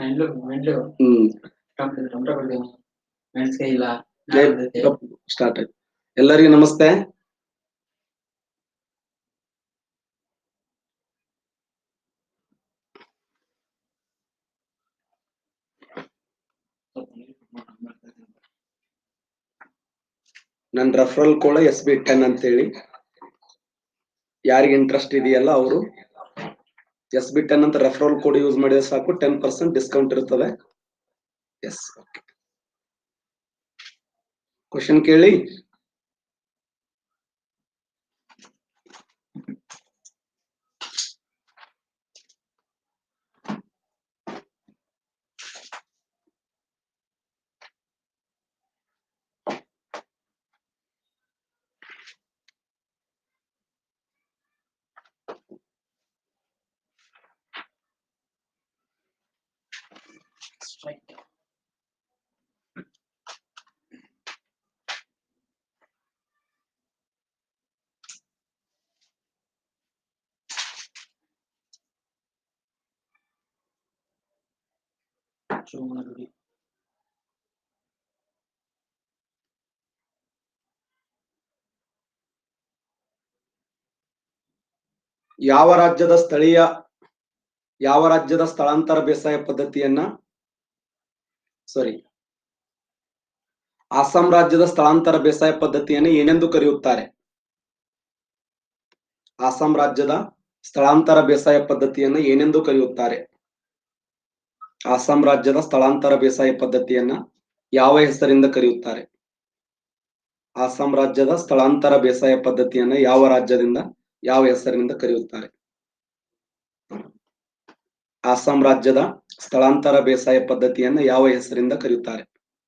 ಮೆಂಡ್ಲು ಮೆಂಡ್ಲು ಹ್ಮ್ tomato tomato ಕೊಡ್ತೀವಿ ಮೆಣಸಿನಕಾಯಿ ಇಲ್ಲ ಸ್ಟಾರ್ಟ್ ಆಯ್ತು ಎಲ್ಲರಿಗೂ ನಮಸ್ತೆ ನನ್ನ referral code S B ten ಅಂತೇಳಿ ಯಾರಿಗೆ ಇಂಟ್ರೆಸ್ಟ್ ಇದೆಯಲ್ಲ ಅವರು ಎಸ್ ಬಿ ಟೆನ್ ಅಂತ ರೆಫರಲ್ ಕೋಡ್ ಯೂಸ್ ಮಾಡಿದ್ರೆ ಸಾಕು ಟೆನ್ ಪರ್ಸೆಂಟ್ ಡಿಸ್ಕೌಂಟ್ ಇರ್ತದೆ ಎಸ್ ಓಕೆ ಕ್ವಶನ್ ಕೇಳಿ ಸ್ಟ್ರೈಕ್ ಶುರು ಮಾಡಿ ಯಾವ ರಾಜ್ಯದ ಸ್ಥಳೀಯ ಯಾವ ರಾಜ್ಯದ ಸ್ಥಳಾಂತರ ಬೇಸಾಯ ಪದ್ಧತಿಯನ್ನ ಸಾರಿ ಅಸ್ಸಾಂ ರಾಜ್ಯದ ಸ್ಥಳಾಂತರ ಬೇಸಾಯ ಪದ್ಧತಿಯನ್ನು ಏನೆಂದು ಕರೆಯುತ್ತಾರೆ ಅಸ್ಸಾಂ ರಾಜ್ಯದ ಸ್ಥಳಾಂತರ ಬೇಸಾಯ ಪದ್ಧತಿಯನ್ನು ಏನೆಂದು ಕರೆಯುತ್ತಾರೆ ಅಸ್ಸಾಂ ರಾಜ್ಯದ ಸ್ಥಳಾಂತರ ಬೇಸಾಯ ಪದ್ಧತಿಯನ್ನ ಯಾವ ಹೆಸರಿಂದ ಕರೆಯುತ್ತಾರೆ ಅಸ್ಸಾಂ ರಾಜ್ಯದ ಸ್ಥಳಾಂತರ ಬೇಸಾಯ ಪದ್ಧತಿಯನ್ನ ಯಾವ ರಾಜ್ಯದಿಂದ ಯಾವ ಹೆಸರಿನಿಂದ ಕರೆಯುತ್ತಾರೆ ಅಸ್ಸಾಂ ರಾಜ್ಯದ ಸ್ಥಳಾಂತರ ಬೇಸಾಯ ಪದ್ಧತಿಯನ್ನ ಯಾವ ಹೆಸರಿಂದ ಕರೆಯುತ್ತಾರೆ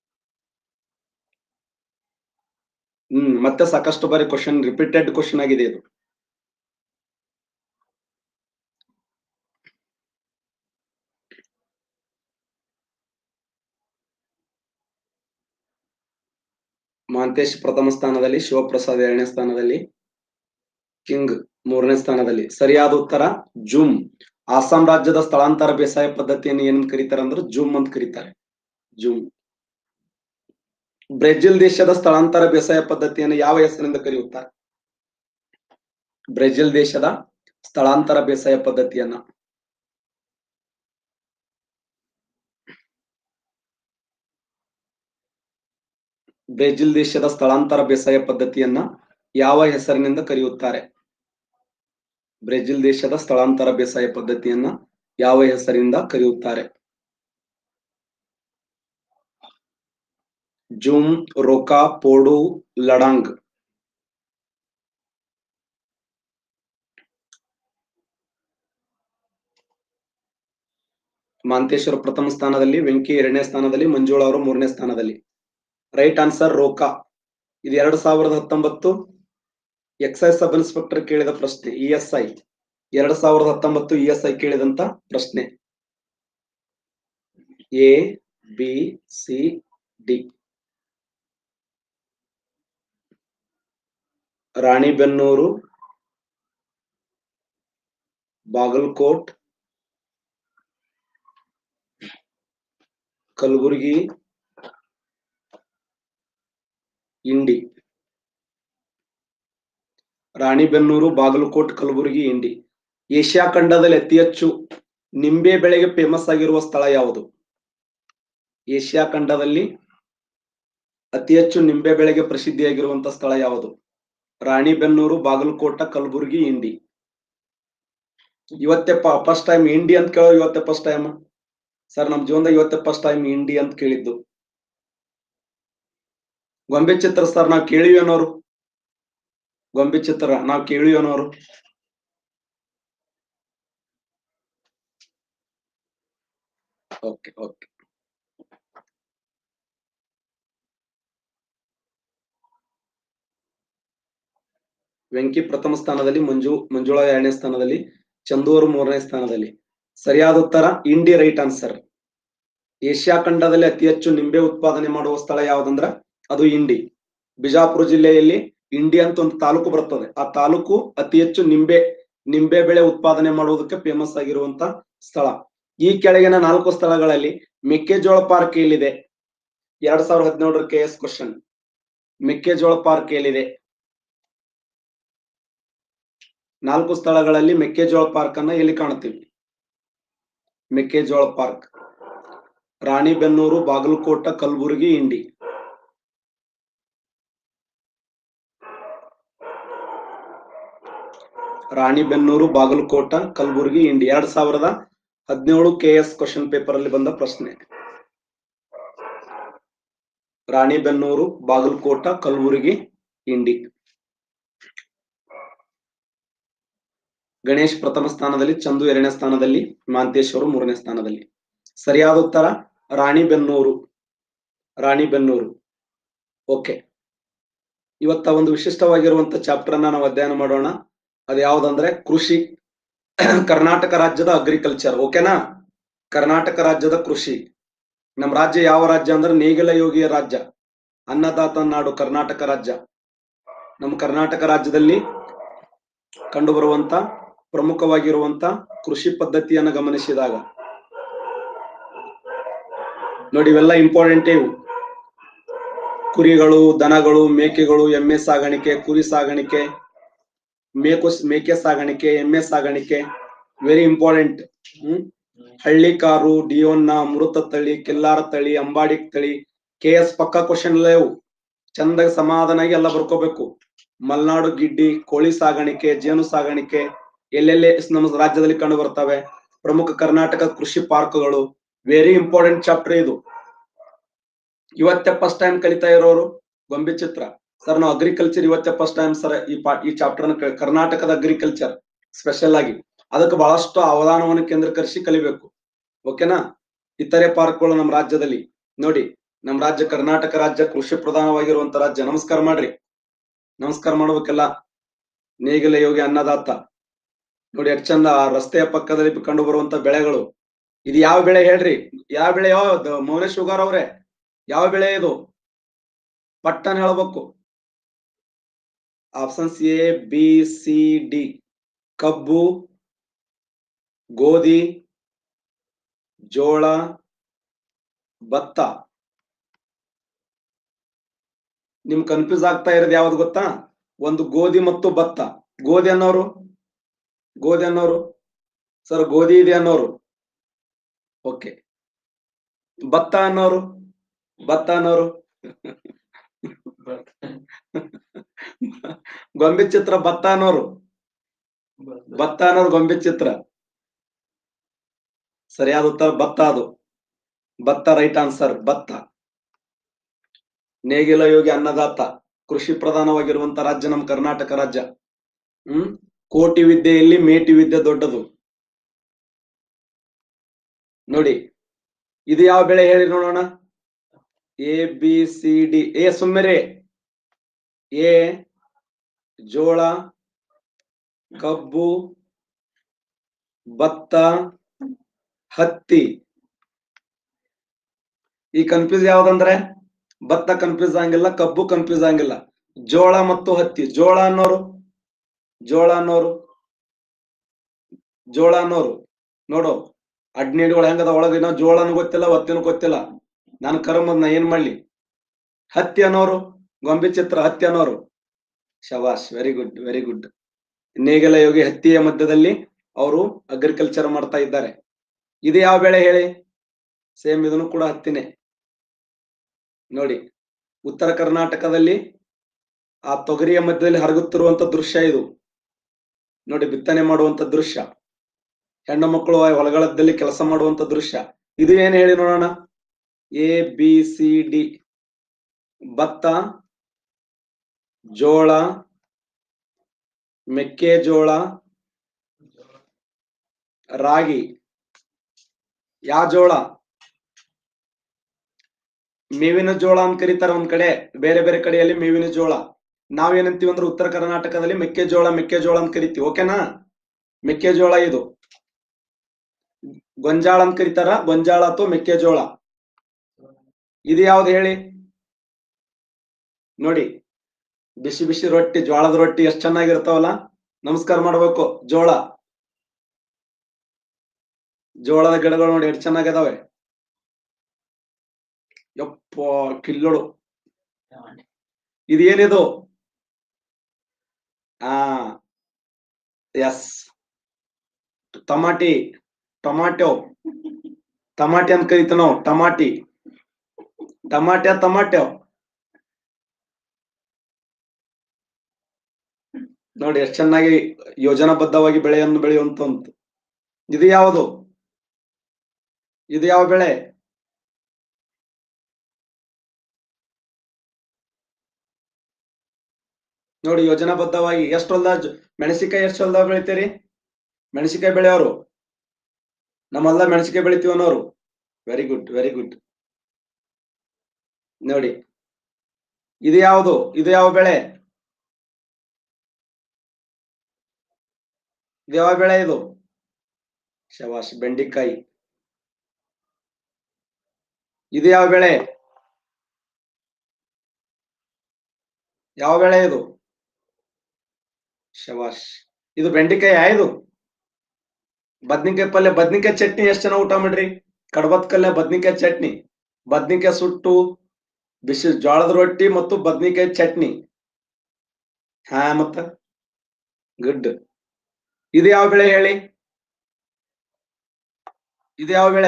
ಹ್ಮ್ ಮತ್ತೆ ಸಾಕಷ್ಟು ಬಾರಿ ಕ್ವಶನ್ ರಿಪೀಟೆಡ್ ಕ್ವಶನ್ ಆಗಿದೆ ಇದು ಮಹಾಂತೇಶ್ ಪ್ರಥಮ ಸ್ಥಾನದಲ್ಲಿ ಶಿವಪ್ರಸಾದ್ ಎರಡನೇ ಸ್ಥಾನದಲ್ಲಿ ಕಿಂಗ್ ಮೂರನೇ ಸ್ಥಾನದಲ್ಲಿ ಸರಿಯಾದ ಉತ್ತರ ಜೂಮ್ ಅಸ್ಸಾಂ ರಾಜ್ಯದ ಸ್ಥಳಾಂತರ ಬೇಸಾಯ ಪದ್ಧತಿಯನ್ನು ಏನಂತ ಕರೀತಾರೆ ಅಂದ್ರೆ ಜೂಮ್ ಅಂತ ಕರೀತಾರೆ ಜೂಮ್ ಬ್ರೆಜಿಲ್ ದೇಶದ ಸ್ಥಳಾಂತರ ಬೇಸಾಯ ಪದ್ಧತಿಯನ್ನು ಯಾವ ಹೆಸರಿನಿಂದ ಕರೆಯುತ್ತಾರೆ ಬ್ರೆಜಿಲ್ ದೇಶದ ಸ್ಥಳಾಂತರ ಬೇಸಾಯ ಪದ್ಧತಿಯನ್ನ ಬ್ರೆಜಿಲ್ ದೇಶದ ಸ್ಥಳಾಂತರ ಬೇಸಾಯ ಪದ್ಧತಿಯನ್ನ ಯಾವ ಹೆಸರಿನಿಂದ ಕರೆಯುತ್ತಾರೆ ಬ್ರೆಜಿಲ್ ದೇಶದ ಸ್ಥಳಾಂತರ ಬೇಸಾಯ ಪದ್ಧತಿಯನ್ನ ಯಾವ ಹೆಸರಿಂದ ಕರೆಯುತ್ತಾರೆ ಜೂಮ್ ರೋಕಾ ಪೋಡು ಲಡಾಂಗ್ ಮಾಂತೇಶ್ವರ ಪ್ರಥಮ ಸ್ಥಾನದಲ್ಲಿ ವೆಂಕಿ ಎರಡನೇ ಸ್ಥಾನದಲ್ಲಿ ಮಂಜುಳಾ ಅವರು ಮೂರನೇ ಸ್ಥಾನದಲ್ಲಿ ರೈಟ್ ಆನ್ಸರ್ ರೋಕಾ ಇದು ಎರಡ್ ಸಾವಿರದ ಹತ್ತೊಂಬತ್ತು ಎಕ್ಸೈಸ್ ಸಬ್ ಇನ್ಸ್ಪೆಕ್ಟರ್ ಕೇಳಿದ ಪ್ರಶ್ನೆ ಇ ಎಸ್ ಐ ಎರಡ್ ಸಾವಿರದ ಹತ್ತೊಂಬತ್ತು ಇ ಎಸ್ ಐ ಕೇಳಿದಂತ ಪ್ರಶ್ನೆ A B C D Ranebennur Bagalkot Kalaburagi Indi Ranebennur Bagalkot Kalaburagi Indi Asia ಖಂಡದಲ್ಲಿ ಅತಿ ಹೆಚ್ಚು ನಿಂಬೆ ಬೆಳೆಗೆ ಫೇಮಸ್ ಆಗಿರುವ ಸ್ಥಳ ಯಾವುದು ಏಷ್ಯಾ ಖಂಡದಲ್ಲಿ ಅತಿ ಹೆಚ್ಚು ನಿಂಬೆ ಬೆಳೆಗೆ ಪ್ರಸಿದ್ಧಿಯಾಗಿರುವಂತ ಸ್ಥಳ ಯಾವುದು ರಾಣಿಬೆನ್ನೂರು ಬಾಗಲಕೋಟ ಕಲಬುರಗಿ ಇಂಡಿ ಇವತ್ತೇ ಫಸ್ಟ್ ಟೈಮ್ ಇಂಡಿ ಅಂತ ಕೇಳೋ ಇವತ್ತೇ ಫಸ್ಟ್ ಟೈಮ್ ಸರ್ ನಮ್ ಜೀವನದಾಗ ಇವತ್ತೇ ಫಸ್ಟ್ ಟೈಮ್ ಇಂಡಿ ಅಂತ ಕೇಳಿದ್ದು ಗೊಂಬೆ ಚಿತ್ರ ಸರ್ ನಾವ್ ಕೇಳಿವೇನೋರು ಗೊಂಬೆ ಚಿತ್ರ ನಾವ್ ಕೇಳಿವೇನೋರು ಓಕೆ ಓಕೆ ವೆಂಕಿ ಪ್ರಥಮ ಸ್ಥಾನದಲ್ಲಿ ಮಂಜು ಮಂಜುಳಾ ಎರಡನೇ ಸ್ಥಾನದಲ್ಲಿ ಚಂದೂರು ಮೂರನೇ ಸ್ಥಾನದಲ್ಲಿ ಸರಿಯಾದ ಉತ್ತರ ಇಂಡಿ ರೈಟ್ ಆನ್ಸರ್ ಏಷ್ಯಾ ಖಂಡದಲ್ಲಿ ಅತಿ ಹೆಚ್ಚು ನಿಂಬೆ ಉತ್ಪಾದನೆ ಮಾಡುವ ಸ್ಥಳ ಯಾವ್ದಂದ್ರ ಅದು ಇಂಡಿ ಬಿಜಾಪುರ ಜಿಲ್ಲೆಯಲ್ಲಿ ಇಂಡಿ ಅಂತ ಒಂದು ತಾಲೂಕು ಬರ್ತದೆ ಆ ತಾಲೂಕು ಅತಿ ಹೆಚ್ಚು ನಿಂಬೆ ನಿಂಬೆ ಬೆಳೆ ಉತ್ಪಾದನೆ ಮಾಡುವುದಕ್ಕೆ ಫೇಮಸ್ ಆಗಿರುವಂತ ಸ್ಥಳ ಈ ಕೆಳಗಿನ ನಾಲ್ಕು ಸ್ಥಳಗಳಲ್ಲಿ ಮೆಕ್ಕೆಜೋಳ ಪಾರ್ಕ್ ಎಲ್ಲಿದೆ ಎರಡ್ ಸಾವಿರದ ಹದಿನೇಳರ ಕೆ ಎಸ್ ಕ್ವಶನ್ ಮೆಕ್ಕೆಜೋಳ ಪಾರ್ಕ್ ಎಲ್ಲಿದೆ ನಾಲ್ಕು ಸ್ಥಳಗಳಲ್ಲಿ ಮೆಕ್ಕೆಜೋಳ ಪಾರ್ಕ್ ಅನ್ನ ಎಲ್ಲಿ ಕಾಣುತ್ತೀವಿ ಮೆಕ್ಕೆಜೋಳ ಪಾರ್ಕ್ ರಾಣಿಬೆನ್ನೂರು ಬಾಗಲಕೋಟ ಕಲಬುರಗಿ ಇಂಡಿ ರಾಣಿಬೆನ್ನೂರು ಬಾಗಲಕೋಟ ಕಲಬುರಗಿ ಇಂಡಿ ಎರಡ್ ಸಾವಿರದ ಹದಿನೇಳು ಕೆ ಎಸ್ ಕ್ವಶನ್ ಪೇಪರ್ ಅಲ್ಲಿ ಬಂದ ಪ್ರಶ್ನೆ ರಾಣಿಬೆನ್ನೂರು ಬಾಗಲಕೋಟ ಕಲಬುರಗಿ ಇಂಡಿ ಗಣೇಶ್ ಪ್ರಥಮ ಸ್ಥಾನದಲ್ಲಿ ಚಂದು ಎರಡನೇ ಸ್ಥಾನದಲ್ಲಿ ಮಾಂತೇಶ್ವರು ಮೂರನೇ ಸ್ಥಾನದಲ್ಲಿ ಸರಿಯಾದ ಉತ್ತರ ರಾಣಿಬೆನ್ನೂರು ರಾಣಿಬೆನ್ನೂರು ಓಕೆ ಇವತ್ತ ಒಂದು ವಿಶಿಷ್ಟವಾಗಿರುವಂತ ಚಾಪ್ಟರ್ ಅನ್ನ ನಾವು ಅಧ್ಯಯನ ಮಾಡೋಣ ಅದು ಯಾವ್ದಂದ್ರೆ ಕೃಷಿ ಕರ್ನಾಟಕ ರಾಜ್ಯದ ಅಗ್ರಿಕಲ್ಚರ್ ಓಕೆನಾ ಕರ್ನಾಟಕ ರಾಜ್ಯದ ಕೃಷಿ ನಮ್ಮ ರಾಜ್ಯ ಯಾವ ರಾಜ್ಯ ಅಂದ್ರೆ ನೇಗಿಲ ಯೋಗಿಯ ರಾಜ್ಯ ಅನ್ನದಾತ ನಾಡು ಕರ್ನಾಟಕ ರಾಜ್ಯ ನಮ್ಮ ಕರ್ನಾಟಕ ರಾಜ್ಯದಲ್ಲಿ ಕಂಡುಬರುವಂತ ಪ್ರಮುಖವಾಗಿರುವಂತ ಕೃಷಿ ಪದ್ಧತಿಯನ್ನ ಗಮನಿಸಿದಾಗ ನೋಡಿ ಇವೆಲ್ಲ ಇಂಪಾರ್ಟೆಂಟ್ ಇವು ಕುರಿಗಳು ದನಗಳು ಮೇಕೆಗಳು ಎಮ್ಮೆ ಸಾಗಾಣಿಕೆ ಕುರಿ ಸಾಗಾಣಿಕೆ ಮೇಕು ಮೇಕೆ ಸಾಗಾಣಿಕೆ ಎಮ್ಮೆ ಸಾಗಾಣಿಕೆ ವೆರಿ ಇಂಪಾರ್ಟೆಂಟ್ ಹ್ಮ್ ಹಳ್ಳಿ ಕಾರು ಡಿಯೋನ್ನ ಅಮೃತ ತಳಿ ಕಿಲ್ಲಾರ ತಳಿ ಅಂಬಾಡಿ ತಳಿ ಕೆ ಎಸ್ ಪಕ್ಕ ಕ್ವಶನ್ ಇವು ಚಂದಾಗ ಸಮಾಧಾನಾಗಿ ಎಲ್ಲ ಬರ್ಕೋಬೇಕು ಮಲ್ನಾಡು ಗಿಡ್ಡಿ ಕೋಳಿ ಸಾಗಾಣಿಕೆ ಜೇನು ಸಾಗಾಣಿಕೆ ಎಲ್ಲೆಲ್ಲಿ ನಮ್ಮ ರಾಜ್ಯದಲ್ಲಿ ಕಂಡು ಬರ್ತವೆ ಪ್ರಮುಖ ಕರ್ನಾಟಕ ಕೃಷಿ ಪಾರ್ಕ್ಗಳು ವೆರಿ ಇಂಪಾರ್ಟೆಂಟ್ ಚಾಪ್ಟರ್ ಇದು ಇವತ್ತೇ ಫಸ್ಟ್ ಟೈಮ್ ಕಲಿತಾ ಇರೋರು ಗೊಂಬೆ ಚಿತ್ರ ಸರ್ ನಾವು ಅಗ್ರಿಕಲ್ಚರ್ ಇವತ್ತೇ ಫಸ್ಟ್ ಟೈಮ್ ಸರ್ ಈ ಪಾ ಈ ಚಾಪ್ಟರ್ ಕರ್ನಾಟಕದ ಅಗ್ರಿಕಲ್ಚರ್ ಸ್ಪೆಷಲ್ ಆಗಿ ಅದಕ್ಕೆ ಬಹಳಷ್ಟು ಅವಧಾನವನ್ನು ಕೇಂದ್ರೀಕರಿಸಿ ಕಲಿಬೇಕು ಓಕೆನಾ ಇತರೆ ಪಾರ್ಕ್ಗಳು ನಮ್ಮ ರಾಜ್ಯದಲ್ಲಿ ನೋಡಿ ನಮ್ಮ ರಾಜ್ಯ ಕರ್ನಾಟಕ ರಾಜ್ಯ ಕೃಷಿ ಪ್ರಧಾನವಾಗಿರುವಂತ ರಾಜ್ಯ ನಮಸ್ಕಾರ ಮಾಡ್ರಿ ನಮಸ್ಕಾರ ಮಾಡ್ಬೇಕೆಲ್ಲ ನೇಗಿಲ ಯೋಗಿ ಅನ್ನದಾತ ನೋಡಿ ಎಷ್ಟ್ ಚಂದ ಆ ರಸ್ತೆಯ ಪಕ್ಕದಲ್ಲಿ ಕಂಡು ಬರುವಂತ ಬೆಳೆಗಳು ಇದು ಯಾವ ಬೆಳೆ ಹೇಳ್ರಿ ಯಾವ ಬೆಳೆ ಯಾವ ಮೌನೇಶ್ ಶುಗರ್ ಅವ್ರೆ ಯಾವ ಬೆಳೆ ಇದು ಪಟ್ಟನ್ ಹೇಳ್ಬೇಕು options A B C D ಕಬ್ಬು ಗೋಧಿ ಜೋಳ ಭತ್ತ ನಿಮ್ ಕನ್ಫ್ಯೂಸ್ ಆಗ್ತಾ ಇರೋದು ಯಾವ್ದು ಗೊತ್ತಾ ಒಂದು ಗೋಧಿ ಮತ್ತು ಭತ್ತ ಗೋಧಿ ಅನ್ನೋರು ಗೋಧಿ ಅನ್ನೋರು ಸರ್ ಗೋಧಿ ಇದೆ ಅನ್ನೋರು ಓಕೆ ಭತ್ತ ಅನ್ನೋರು ಭತ್ತ ಅನ್ನೋರು ಗೊಂಬೆ ಚಿತ್ರ ಭತ್ತ ಅನ್ನೋರು ಭತ್ತ ಅನ್ನೋರು ಗೊಂಬೆ ಚಿತ್ರ ಸರಿಯಾದ ಉತ್ತರ ಭತ್ತ ಅದು ಭತ್ತ ರೈಟ್ ಆನ್ಸರ್ ಭತ್ತ ನೇಗಿಲ ಯೋಗಿ ಅನ್ನದಾತ ಕೃಷಿ ಪ್ರಧಾನವಾಗಿರುವಂತ ರಾಜ್ಯ ನಮ್ಮ ಕರ್ನಾಟಕ ರಾಜ್ಯ ಹ್ಮ್ ಕೋಟಿ ವಿದ್ಯೆಯಲ್ಲಿ ಮೇಟಿ ವಿದ್ಯೆ ದೊಡ್ಡದು ನೋಡಿ ಇದು ಯಾವ ಬೆಳೆ ಹೇಳಿ ನೋಡೋಣ A B C D A ಸುಮ್ಮೆರೆ ಎ ಜೋಳ ಕಬ್ಬು ಭತ್ತ ಹತ್ತಿ ಈ ಕನ್ಫ್ಯೂಸ್ ಯಾವ್ದಂದ್ರೆ ಭತ್ತ ಕನ್ಫ್ಯೂಸ್ ಆಗಂಗಿಲ್ಲ ಕಬ್ಬು ಕನ್ಫ್ಯೂಸ್ ಆಗಂಗಿಲ್ಲ ಜೋಳ ಮತ್ತು ಹತ್ತಿ ಜೋಳ ಅನ್ನೋರು ಜೋಳ ಅನ್ನೋರು ಜೋಳ ಅನ್ನೋರು ನೋಡು ಅಡ್ನೇಡಿಗಳು ಹೆಂಗದ ಒಳಗಿನ ಜೋಳನು ಗೊತ್ತಿಲ್ಲ ಒತ್ತಿನೂ ಗೊತ್ತಿಲ್ಲ ನಾನು ಕರ್ಮ ನಾ ಏನ್ ಮಾಡ್ಲಿ ಹತ್ತಿ ಅನ್ನೋರು ಗೊಂಬೆ ಚಿತ್ರ ಹತ್ತಿ ಅನ್ನೋರು ಶಬಾಷ್ ವೆರಿ ಗುಡ್ ವೆರಿ ಗುಡ್ ನೇಗಿಲ ಯೋಗಿ ಹತ್ತಿಯ ಮಧ್ಯದಲ್ಲಿ ಅವರು ಅಗ್ರಿಕಲ್ಚರ್ ಮಾಡ್ತಾ ಇದ್ದಾರೆ ಇದು ಯಾವ ಬೆಳೆ ಹೇಳಿ ಸೇಮ್ ಇದನ್ನು ಕೂಡ ಹತ್ತಿನೇ ನೋಡಿ ಉತ್ತರ ಕರ್ನಾಟಕದಲ್ಲಿ ಆ ತೊಗರಿಯ ಮಧ್ಯದಲ್ಲಿ ಹರಗುತ್ತಿರುವಂತ ದೃಶ್ಯ ಇದು ನೋಡಿ ಬಿತ್ತನೆ ಮಾಡುವಂತ ದೃಶ್ಯ ಹೆಣ್ಣು ಮಕ್ಕಳು ಆ ಹೊಲಗಳದಲ್ಲಿ ಕೆಲಸ ಮಾಡುವಂತ ದೃಶ್ಯ ಇದು ಏನ್ ಹೇಳಿ ನೋಡೋಣ ಎ ಬಿ ಸಿ ಡಿ ಭತ್ತ ಜೋಳ ಮೆಕ್ಕೆಜೋಳ ರಾಗಿ ಯಾ ಜೋಳ ಮೇವಿನ ಜೋಳ ಅಂತ ಕರೀತಾರೆ ಒಂದ್ ಕಡೆ ಬೇರೆ ಬೇರೆ ಕಡೆಯಲ್ಲಿ ಮೇವಿನ ಜೋಳ ನಾವೇನಂತೀವಿ ಅಂದ್ರೆ ಉತ್ತರ ಕರ್ನಾಟಕದಲ್ಲಿ ಮೆಕ್ಕೆಜೋಳ ಮೆಕ್ಕೆಜೋಳ ಅಂತ ಕರಿತೀವಿ ಓಕೆನಾ ಮೆಕ್ಕೆಜೋಳ ಇದು ಗೊಂಜಾಳ ಅಂತ ಕರೀತಾರ ಗೊಂಜಾಳ ಅಥವಾ ಮೆಕ್ಕೆಜೋಳ ಇದು ಯಾವ್ದು ಹೇಳಿ ನೋಡಿ ಬಿಸಿ ಬಿಸಿ ರೊಟ್ಟಿ ಜೋಳದ ರೊಟ್ಟಿ ಎಷ್ಟ್ ಚೆನ್ನಾಗಿರ್ತಾವಲ್ಲ ನಮಸ್ಕಾರ ಮಾಡ್ಬೇಕು ಜೋಳ ಜೋಳದ ಗಿಡಗಳು ನೋಡಿ ಎಷ್ಟು ಚೆನ್ನಾಗಿದಾವೆ ಯಪ್ಪ ಕಿಲ್ಲೋಳು ಟಮಾಟೆ ಇದು ಏನಿದು ಆ ಎಸ್ ಟಮಾಟಿ ಟೊಮಾಟೊ ಟಮಾಟಿ ಅಂತ ಕರಿತೀವಿ ನಾವು ಟಮಾಟಿ ಟಮಾಟೆ ಟಮಾಟೊ ನೋಡಿ ಎಷ್ಟು ಚೆನ್ನಾಗಿ ಯೋಜನಾಬದ್ಧವಾಗಿ ಬೆಳೆಯನ್ನು ಬೆಳೆಯುವಂತ ಉಂಟು. ಇದು ಯಾವುದು ಇದು ಯಾವ ಬೆಳೆ ನೋಡಿ ಯೋಜನಾಬದ್ಧವಾಗಿ ಎಷ್ಟು ಹೊಲ್ದ ಮೆಣಸಿಕಾಯಿ ಎಷ್ಟು ಹೊಲ್ದ ಬೆಳಿತೀರಿ ಮೆಣಸಿಕಾಯಿ ಬೆಳೆಯೋರು ನಮ್ಮಲ್ಲ ಮೆಣಸಿಕಾಯಿ ಬೆಳಿತೀವಿ ಅನ್ನೋರು ವೆರಿ ಗುಡ್ ವೆರಿ ಗುಡ್ ನೋಡಿ ಇದು ಯಾವುದು ಇದು ಯಾವ ಬೆಳೆ ಇದು ಯಾವ ಬೆಳೆ ಇದು ಶವಾಶ್ ಬೆಂಡಿಕಾಯಿ ಇದು ಯಾವ ಬೆಳೆ ಯಾವ ಬೆಳೆ ಇದು ಶವಾಶ್ ಇದು ಬೆಂಡಿಕಾಯಿ ಇದು ಬದ್ನಿಕಾಯಿ ಪಲ್ಯ ಬದ್ನಿಕಾಯಿ ಚಟ್ನಿ ಎಷ್ಟು ಜನ ಊಟ ಮಾಡ್ರಿ ಕಡಬತ್ ಕಲ್ಯ ಬದ್ನಿಕಾಯಿ ಚಟ್ನಿ ಬದ್ನಿಕಾಯಿ ಸುಟ್ಟು ಬಿಸಿ ಜೋಳದ ರೊಟ್ಟಿ ಮತ್ತು ಬದ್ನಿಕಾಯಿ ಚಟ್ನಿ ಹಾ ಮತ್ತ ಗುಡ್ ಇದು ಯಾವ ಬೆಳೆ ಹೇಳಿ ಇದು ಯಾವ ಬೆಳೆ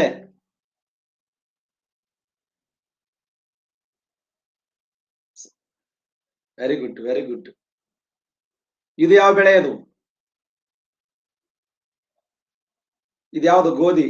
ವೆರಿ ಗುಡ್ ವೆರಿ ಗುಡ್ ಇದು ಯಾವ ಬೆಳೆ ಅದು ಇದು ಯಾವುದು ಗೋಧಿ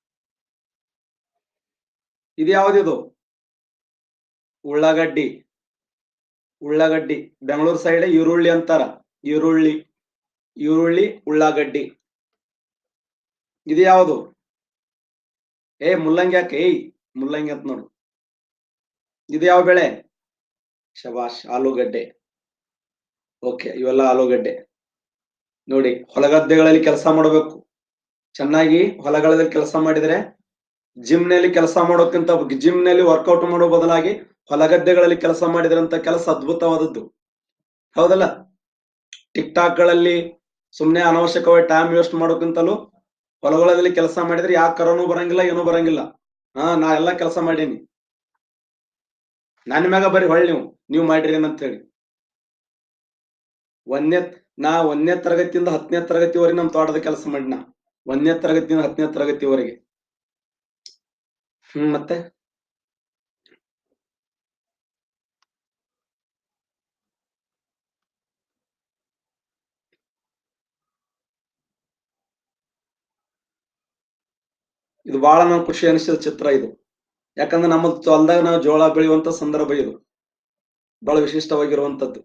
ಇದು ಯಾವ್ದಿದು ಉಳ್ಳಾಗಡ್ಡಿ ಉಳ್ಳಾಗಡ್ಡಿ ಬೆಂಗಳೂರು ಸೈಡ್ ಈರುಳ್ಳಿ ಅಂತಾರ ಈರುಳ್ಳಿ ಈರುಳ್ಳಿ ಉಳ್ಳಾಗಡ್ಡಿ ಇದು ಯಾವುದು ಏ ಮುಲ್ಲಂಗಿ ಯಾಕೆ ಏಯ್ ಮುಲ್ಲಂಗಿ ಅಂತ ನೋಡು ಇದು ಯಾವ ಬೆಳೆ ಶಬಾಷ್ ಆಲೂಗಡ್ಡೆ ಓಕೆ ಇವೆಲ್ಲ ಆಲೂಗಡ್ಡೆ ನೋಡಿ ಹೊಲಗದ್ದೆಗಳಲ್ಲಿ ಕೆಲಸ ಮಾಡಬೇಕು ಚೆನ್ನಾಗಿ ಹೊಲಗಳಲ್ಲಿ ಕೆಲಸ ಮಾಡಿದ್ರೆ ಜಿಮ್ ನಲ್ಲಿ ಕೆಲಸ ಮಾಡೋಕ್ಕಿಂತ ಜಿಮ್ ನಲ್ಲಿ ವರ್ಕೌಟ್ ಮಾಡೋ ಬದಲಾಗಿ ಹೊಲಗದ್ದೆಗಳಲ್ಲಿ ಕೆಲಸ ಮಾಡಿದ್ರಂತ ಕೆಲಸ ಅದ್ಭುತವಾದದ್ದು ಹೌದಲ್ಲ ಟಿಕ್ ಟಾಕ್ ಗಳಲ್ಲಿ ಸುಮ್ನೆ ಅನವಶ್ಯಕವಾಗಿ ಟೈಮ್ ವೇಸ್ಟ್ ಮಾಡೋಕ್ಕಿಂತಲೂ ಹೊಲಗಳಲ್ಲಿ ಕೆಲಸ ಮಾಡಿದ್ರೆ ಯಾವ ಕರೋನು ಬರಂಗಿಲ್ಲ ಏನೂ ಬರಂಗಿಲ್ಲ ಹಾ ನಾ ಎಲ್ಲಾ ಕೆಲಸ ಮಾಡೀನಿ ನನ್ನ ಮ್ಯಾಗ ಬರೀ ಹೊಳ್ ನೀವು ನೀವು ಮಾಡ್ರಿ ಏನಂತ ಹೇಳಿ ಒಂದನೇ ನಾ ಒಂದನೇ ತರಗತಿಯಿಂದ ಹತ್ತನೇ ತರಗತಿವರೆಗೆ ನಮ್ ತೋಟದ ಕೆಲಸ ಮಾಡಿ ನಾ ಒಂದನೇ ತರಗತಿಯಿಂದ ಹತ್ತನೇ ತರಗತಿವರೆಗೆ ಹ್ಮ್ ಮತ್ತೆ ಇದು ಬಹಳ ನಾವು ಖುಷಿ ಅನಿಸಿದ ಚಿತ್ರ ಇದು ಯಾಕಂದ್ರೆ ನಮ್ಮ ಹೊಲ್ದಾಗ ನಾವು ಜೋಳ ಬೆಳೆಯುವಂತ ಸಂದರ್ಭ ಇದು ಬಹಳ ವಿಶಿಷ್ಟವಾಗಿರುವಂತದ್ದು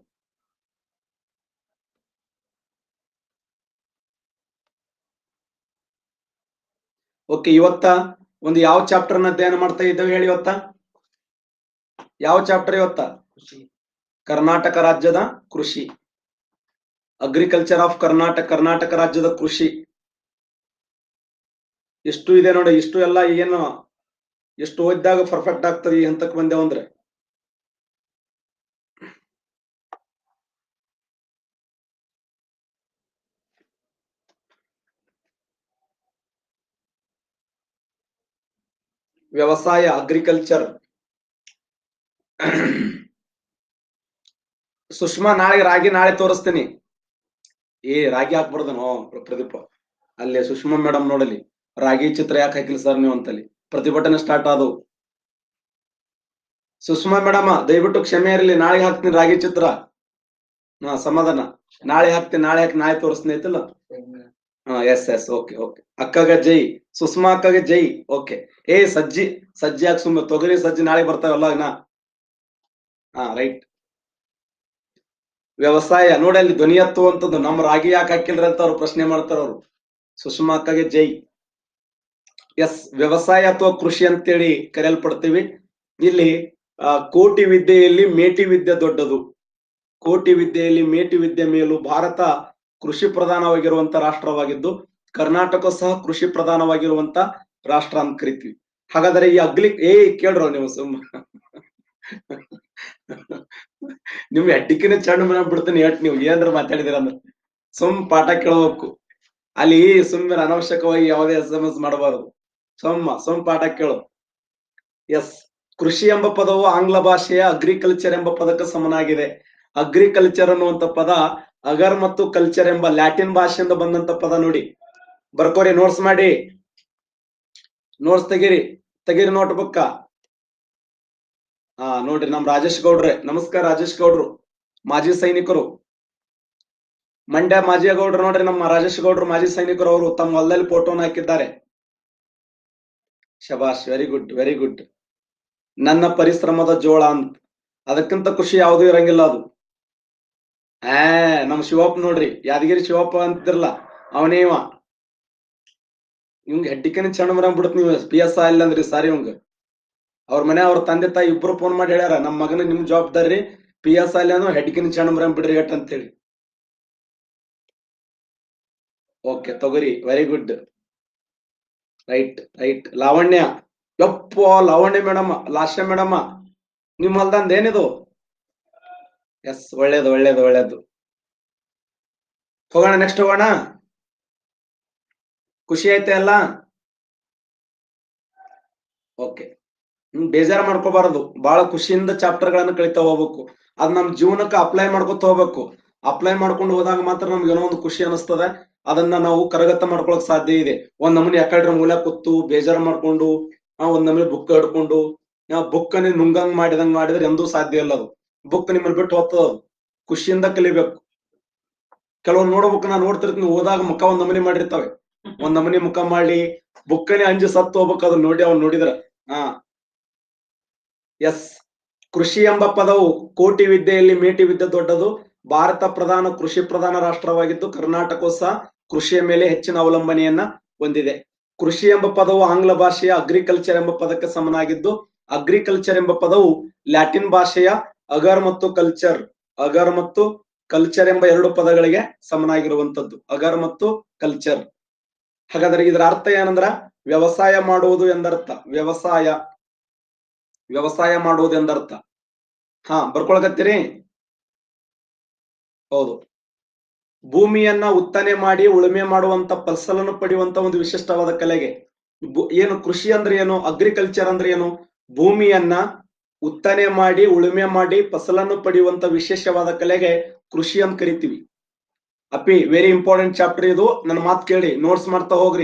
ಓಕೆ ಇವತ್ತ ಒಂದು ಯಾವ ಚಾಪ್ಟರ್ ನ ಅಧ್ಯಯನ ಮಾಡ್ತಾ ಇದ್ದೇವೆ ಹೇಳಿ ಇವತ್ತ ಯಾವ ಚಾಪ್ಟರ್ ಇವತ್ತ ಖುಷಿ ಕರ್ನಾಟಕ ರಾಜ್ಯದ ಕೃಷಿ ಅಗ್ರಿಕಲ್ಚರ್ ಆಫ್ ಕರ್ನಾಟಕ ಕರ್ನಾಟಕ ರಾಜ್ಯದ ಕೃಷಿ ಎಷ್ಟು ಇದೆ ನೋಡಿ ಇಷ್ಟು ಎಲ್ಲ ಏನು ಎಷ್ಟು ಓದಿದಾಗ ಪರ್ಫೆಕ್ಟ್ ಆಗ್ತದೆ ಈ ಹಂತಕ್ಕೆ ಬಂದೇವು ಅಂದ್ರೆ ವ್ಯವಸಾಯ ಅಗ್ರಿಕಲ್ಚರ್ ಸುಷ್ಮಾ ನಾಳೆ ರಾಗಿ ನಾಳೆ ತೋರಿಸ್ತೀನಿ ಏ ರಾಗಿ ಹಾಕ್ಬಾರ್ದನೋ ಪ್ರದೀಪ ಅಲ್ಲಿ ಸುಷ್ಮಾ ಮೇಡಮ್ ನೋಡಲಿ ರಾಗಿ ಚಿತ್ರ ಯಾಕೆ ಹಾಕಿಲ್ಲ ಸರ್ ನೀವು ಅಂತಲ್ಲಿ ಪ್ರತಿಭಟನೆ ಸ್ಟಾರ್ಟ್ ಆದವು ಸುಷ್ಮಾ ಮೇಡಮ್ ದಯವಿಟ್ಟು ಕ್ಷಮೆ ಇರಲಿ ನಾಳೆ ಹಾಕ್ತೀನಿ ರಾಗಿ ಚಿತ್ರ ಹಾ ಸಮಾಧಾನ ನಾಳೆ ಹಾಕ್ತೀನಿ ನಾಳೆ ಹಾಕಿ ನಾಳೆ ತೋರಿಸ್ತೀನಿ ಐತಲ್ಲ ಶೇಂಗಾ ಹಾ ಎಸ್ ಎಸ್ ಓಕೆ ಓಕೆ ಅಕ್ಕಗ ಜೈ ಸುಷ್ಮಾ ಅಕ್ಕಗೆ ಜೈ ಓಕೆ ಏ ಸಜ್ಜಿ ಸಜ್ಜಿ ಹಾಕಿ ಸುಮ್ಮನೆ ತೊಗರಿ ಸಜ್ಜಿ ನಾಳೆ ಬರ್ತಾವಲ್ಲ ಇನ್ನ ಹಾ ರೈಟ್ ವ್ಯವಸಾಯ ನೋಡಿ ಅಲ್ಲಿ ಧ್ವನಿ ಎತ್ತುವಂಥದ್ದು ನಮ್ಮ ರಾಗಿ ಯಾಕೆ ಹಾಕಿಲ್ರಿ ಅಂತ ಅವ್ರು ಪ್ರಶ್ನೆ ಮಾಡ್ತಾರ ಅವ್ರು ಸುಷ್ಮಾ ಅಕ್ಕಗೆ ಜೈ ಎಸ್ ವ್ಯವಸಾಯ ಅಥವಾ ಕೃಷಿ ಅಂತೇಳಿ ಕರೆಯಲ್ಪಡ್ತೀವಿ ಇಲ್ಲಿ ಆ, ಕೋಟಿ ವಿದ್ಯೆಯಲ್ಲಿ ಮೇಟಿ ವಿದ್ಯೆ ದೊಡ್ಡದು ಕೋಟಿ ವಿದ್ಯೆಯಲ್ಲಿ ಮೇಟಿ ವಿದ್ಯೆ ಮೇಲು ಭಾರತ ಕೃಷಿ ಪ್ರಧಾನವಾಗಿರುವಂತ ರಾಷ್ಟ್ರವಾಗಿದ್ದು ಕರ್ನಾಟಕ ಸಹ ಕೃಷಿ ಪ್ರಧಾನವಾಗಿರುವಂತ ರಾಷ್ಟ್ರ ಅಂತ ಕರಿತೀವಿ ಹಾಗಾದ್ರೆ ಈ ಅಗ್ಲಿ ಏ ಕೇಳ್ರೋ ನೀವು ಸುಮ್ಮ ನಿಮ್ ಎಡ್ಡಿಕಿನ ಚಂಡು ಮನೆ ಬಿಡ್ತೀನಿ ಎಟ್ ನೀವು ಏನ್ರ ಮಾತಾಡಿದಿರ ಅಂದ್ರೆ ಸುಮ್ ಪಾಠ ಕೇಳಬೇಕು ಅಲ್ಲಿ ಸುಮ್ಮನೆ ಅನವಶ್ಯಕವಾಗಿ ಯಾವುದೇ ಎಸ್ ಎಂ ಎಸ್ ಮಾಡಬಾರದು ಸೊಮ್ಮ ಸೊಮ್ಮ ಪಾಠ ಕೇಳು ಎಸ್ ಕೃಷಿ ಎಂಬ ಪದವು ಆಂಗ್ಲ ಭಾಷೆಯ ಅಗ್ರಿಕಲ್ಚರ್ ಎಂಬ ಪದಕ್ಕೆ ಸಮನಾಗಿದೆ ಅಗ್ರಿಕಲ್ಚರ್ ಅನ್ನುವಂತ ಪದ ಅಗರ್ ಮತ್ತು ಕಲ್ಚರ್ ಎಂಬ ಲ್ಯಾಟಿನ್ ಭಾಷೆಯಿಂದ ಬಂದಂತ ಪದ ನೋಡಿ ಬರ್ಕೋರಿ ನೋಟ್ಸ್ ಮಾಡಿ ನೋಟ್ಸ್ ತೆಗೀರಿ ತೆಗೀರಿ ನೋಟ್ ಬುಕ್ಕ ಹಾ ನೋಡ್ರಿ ನಮ್ ರಾಜೇಶ್ ಗೌಡ್ರೆ ನಮಸ್ಕಾರ ರಾಜೇಶ್ ಗೌಡ್ರು ಮಾಜಿ ಸೈನಿಕರು ಮಂಡ್ಯ ಮಾಜಿ ಗೌಡ್ರು ನೋಡ್ರಿ ನಮ್ಮ ರಾಜೇಶ್ ಗೌಡ್ರು ಮಾಜಿ ಸೈನಿಕರು ಅವರು ತಮ್ಮ ಹೊಲದಲ್ಲಿ ಫೋಟೋನ ಹಾಕಿದ್ದಾರೆ ಶಬಾಷ್ ವೆರಿ ಗುಡ್ ವೆರಿ ಗುಡ್ ನನ್ನ ಪರಿಶ್ರಮದ ಜೋಳ ಅಂತ ಅದಕ್ಕಿಂತ ಖುಷಿ ಯಾವ್ದು ಇರಂಗಿಲ್ಲ ಅದು ಆ ನಮ್ ಶಿವಪ್ಪ ನೋಡ್ರಿ ಯಾದಗಿರಿ ಶಿವಪ್ಪ ಅಂತಿರಲ್ಲ ಅವನೇ ಇವ ಇವಂಗ ಹೆಡ್ಡಿಕನ ಚಂಡ ಮರ ಬಿಡತ್ ನೀವು ಪಿ ಎಸ್ ಇಲ್ಲ ಅಂದ್ರಿ ಸಾರಿ ಇವಂಗ ಅವ್ರ ಮನೆ ಅವ್ರ ತಂದೆ ತಾಯಿ ಇಬ್ರು ಫೋನ್ ಮಾಡಿ ಹೇಳ್ಯಾರ ನಮ್ ಮಗನ ನಿಮ್ ಜವಾಬ್ದಾರಿ ಪಿ ಎಸ್ ಐ ಅಂದ್ರೆ ಹೆಡ್ಡಿಕಿನ ಚಂಡ ಮರ ಬಿಡ್ರಿ ಎಟ್ ಅಂತೇಳಿ ಓಕೆ ತಗೋರಿ very good right right Lavanya ಯಪ್ಪ ಲಾವಣ್ಯ ಮೇಡಮ್ ಲಾಸ್ಯ ಮೇಡಮ್ ನಿಮ್ ಹೊಲ್ದಂದ ಏನಿದು ಎಸ್ ಒಳ್ಳೇದು ಒಳ್ಳೇದು ಒಳ್ಳೇದು ಹೋಗೋಣ ನೆಕ್ಸ್ಟ್ ಹೋಗೋಣ ಖುಷಿ ಐತೆ ಅಲ್ಲ ಓಕೆ ಹ್ಮ್ ಬೇಜಾರ್ ಮಾಡ್ಕೋಬಾರದು ಬಹಳ ಖುಷಿಯಿಂದ ಚಾಪ್ಟರ್ ಗಳನ್ನ ಕಲಿತಾ ಹೋಗ್ಬೇಕು ಅದ್ ನಮ್ ಜೀವನಕ್ಕೆ ಅಪ್ಲೈ ಮಾಡ್ಕೊತ ಹೋಗ್ಬೇಕು ಅಪ್ಲೈ ಮಾಡ್ಕೊಂಡು ಹೋದಾಗ ಮಾತ್ರ ನಮ್ಗೆ ಏನೋ ಒಂದು ಖುಷಿ ಅನಿಸ್ತದೆ ಅದನ್ನ ನಾವು ಕರಗತ ಮಾಡ್ಕೊಳಕ್ ಸಾಧ್ಯ ಇದೆ ಒಂದ್ ನಮೂನಿ ಯಾಕಡ್ರೆ ಮೂಲೆ ಕೂತು ಬೇಜಾರ್ ಮಾಡ್ಕೊಂಡು ಆ ಒಂದ್ ನಮೂನಿ ಬುಕ್ ಹಿಡ್ಕೊಂಡು ಬುಕ್ ಅನ್ನ ನುಂಗಂಗ್ ಮಾಡಿದಂಗ್ ಮಾಡಿದ್ರೆ ಎಂದೂ ಸಾಧ್ಯ ಇಲ್ಲ ಅದು ಬುಕ್ ನಿಮ್ಮನ್ನ ಬಿಟ್ಟು ಹೋಗ್ತದ ಅದು ಖುಷಿಯಿಂದ ಕಲಿಬೇಕು ಕೆಲವೊಂದು ನೋಡ್ಬೇಕು ನಾ ನೋಡ್ತಿರ್ತೀನಿ ಓದಾಗ ಮುಖ ಒಂದ್ ನಮೂನಿ ಮಾಡಿರ್ತಾವೆ ಒಂದ್ ನಮೂನಿ ಮುಖ ಮಾಡಿ ಬುಕ್ಕನೆ ಅಂಜಿ ಸತ್ತು ಹೋಗ್ಬೇಕು ಅದನ್ನ ನೋಡಿ ಅವ್ನ್ ನೋಡಿದ್ರ ಹಾ ಎಸ್ ಕೃಷಿ ಎಂಬ ಪದವು ಕೋಟಿ ವಿದ್ಯೆಯಲ್ಲಿ ಮೇಟಿ ವಿದ್ಯೆ ದೊಡ್ಡದು ಭಾರತ ಪ್ರಧಾನ ಕೃಷಿ ಪ್ರಧಾನ ರಾಷ್ಟ್ರವಾಗಿದ್ದು ಕರ್ನಾಟಕವು ಸಹ ಕೃಷಿಯ ಮೇಲೆ ಹೆಚ್ಚಿನ ಅವಲಂಬನೆಯನ್ನ ಹೊಂದಿದೆ ಕೃಷಿ ಎಂಬ ಪದವು ಆಂಗ್ಲ ಭಾಷೆಯ ಅಗ್ರಿಕಲ್ಚರ್ ಎಂಬ ಪದಕ್ಕೆ ಸಮನಾಗಿದ್ದು ಅಗ್ರಿಕಲ್ಚರ್ ಎಂಬ ಪದವು ಲ್ಯಾಟಿನ್ ಭಾಷೆಯ ಅಗರ್ ಮತ್ತು ಕಲ್ಚರ್ ಅಗರ್ ಮತ್ತು ಕಲ್ಚರ್ ಎಂಬ ಎರಡು ಪದಗಳಿಗೆ ಸಮನಾಗಿರುವಂತದ್ದು ಅಗರ್ ಮತ್ತು ಕಲ್ಚರ್ ಹಾಗಾದ್ರೆ ಇದರ ಅರ್ಥ ಏನಂದ್ರ ವ್ಯವಸಾಯ ಮಾಡುವುದು ಎಂದರ್ಥ ವ್ಯವಸಾಯ ವ್ಯವಸಾಯ ಮಾಡುವುದು ಎಂದರ್ಥ ಹಾ ಬರ್ಕೊಳಕತ್ತೀರಿ ಹೌದು ಭೂಮಿಯನ್ನ ಉತ್ತನೆ ಮಾಡಿ ಉಳುಮೆ ಮಾಡುವಂತ ಫಸಲನ್ನು ಪಡೆಯುವಂತ ಒಂದು ವಿಶಿಷ್ಟವಾದ ಕಲೆಗೆ ಬು- ಏನು ಕೃಷಿ ಅಂದ್ರೆ ಏನು ಅಗ್ರಿಕಲ್ಚರ್ ಅಂದ್ರೆ ಏನು ಭೂಮಿಯನ್ನ ಉತ್ತನೆ ಮಾಡಿ ಉಳುಮೆ ಮಾಡಿ ಫಸಲನ್ನು ಪಡೆಯುವಂತ ವಿಶೇಷವಾದ ಕಲೆಗೆ ಕೃಷಿ ಅಂತ ಕರಿತೀವಿ ಅಪ್ಪಿ ವೆರಿ ಇಂಪಾರ್ಟೆಂಟ್ ಚಾಪ್ಟರ್ ಇದು ನನ್ನ ಮಾತು ಕೇಳಿ ನೋಟ್ಸ್ ಮಾಡ್ತಾ ಹೋಗ್ರಿ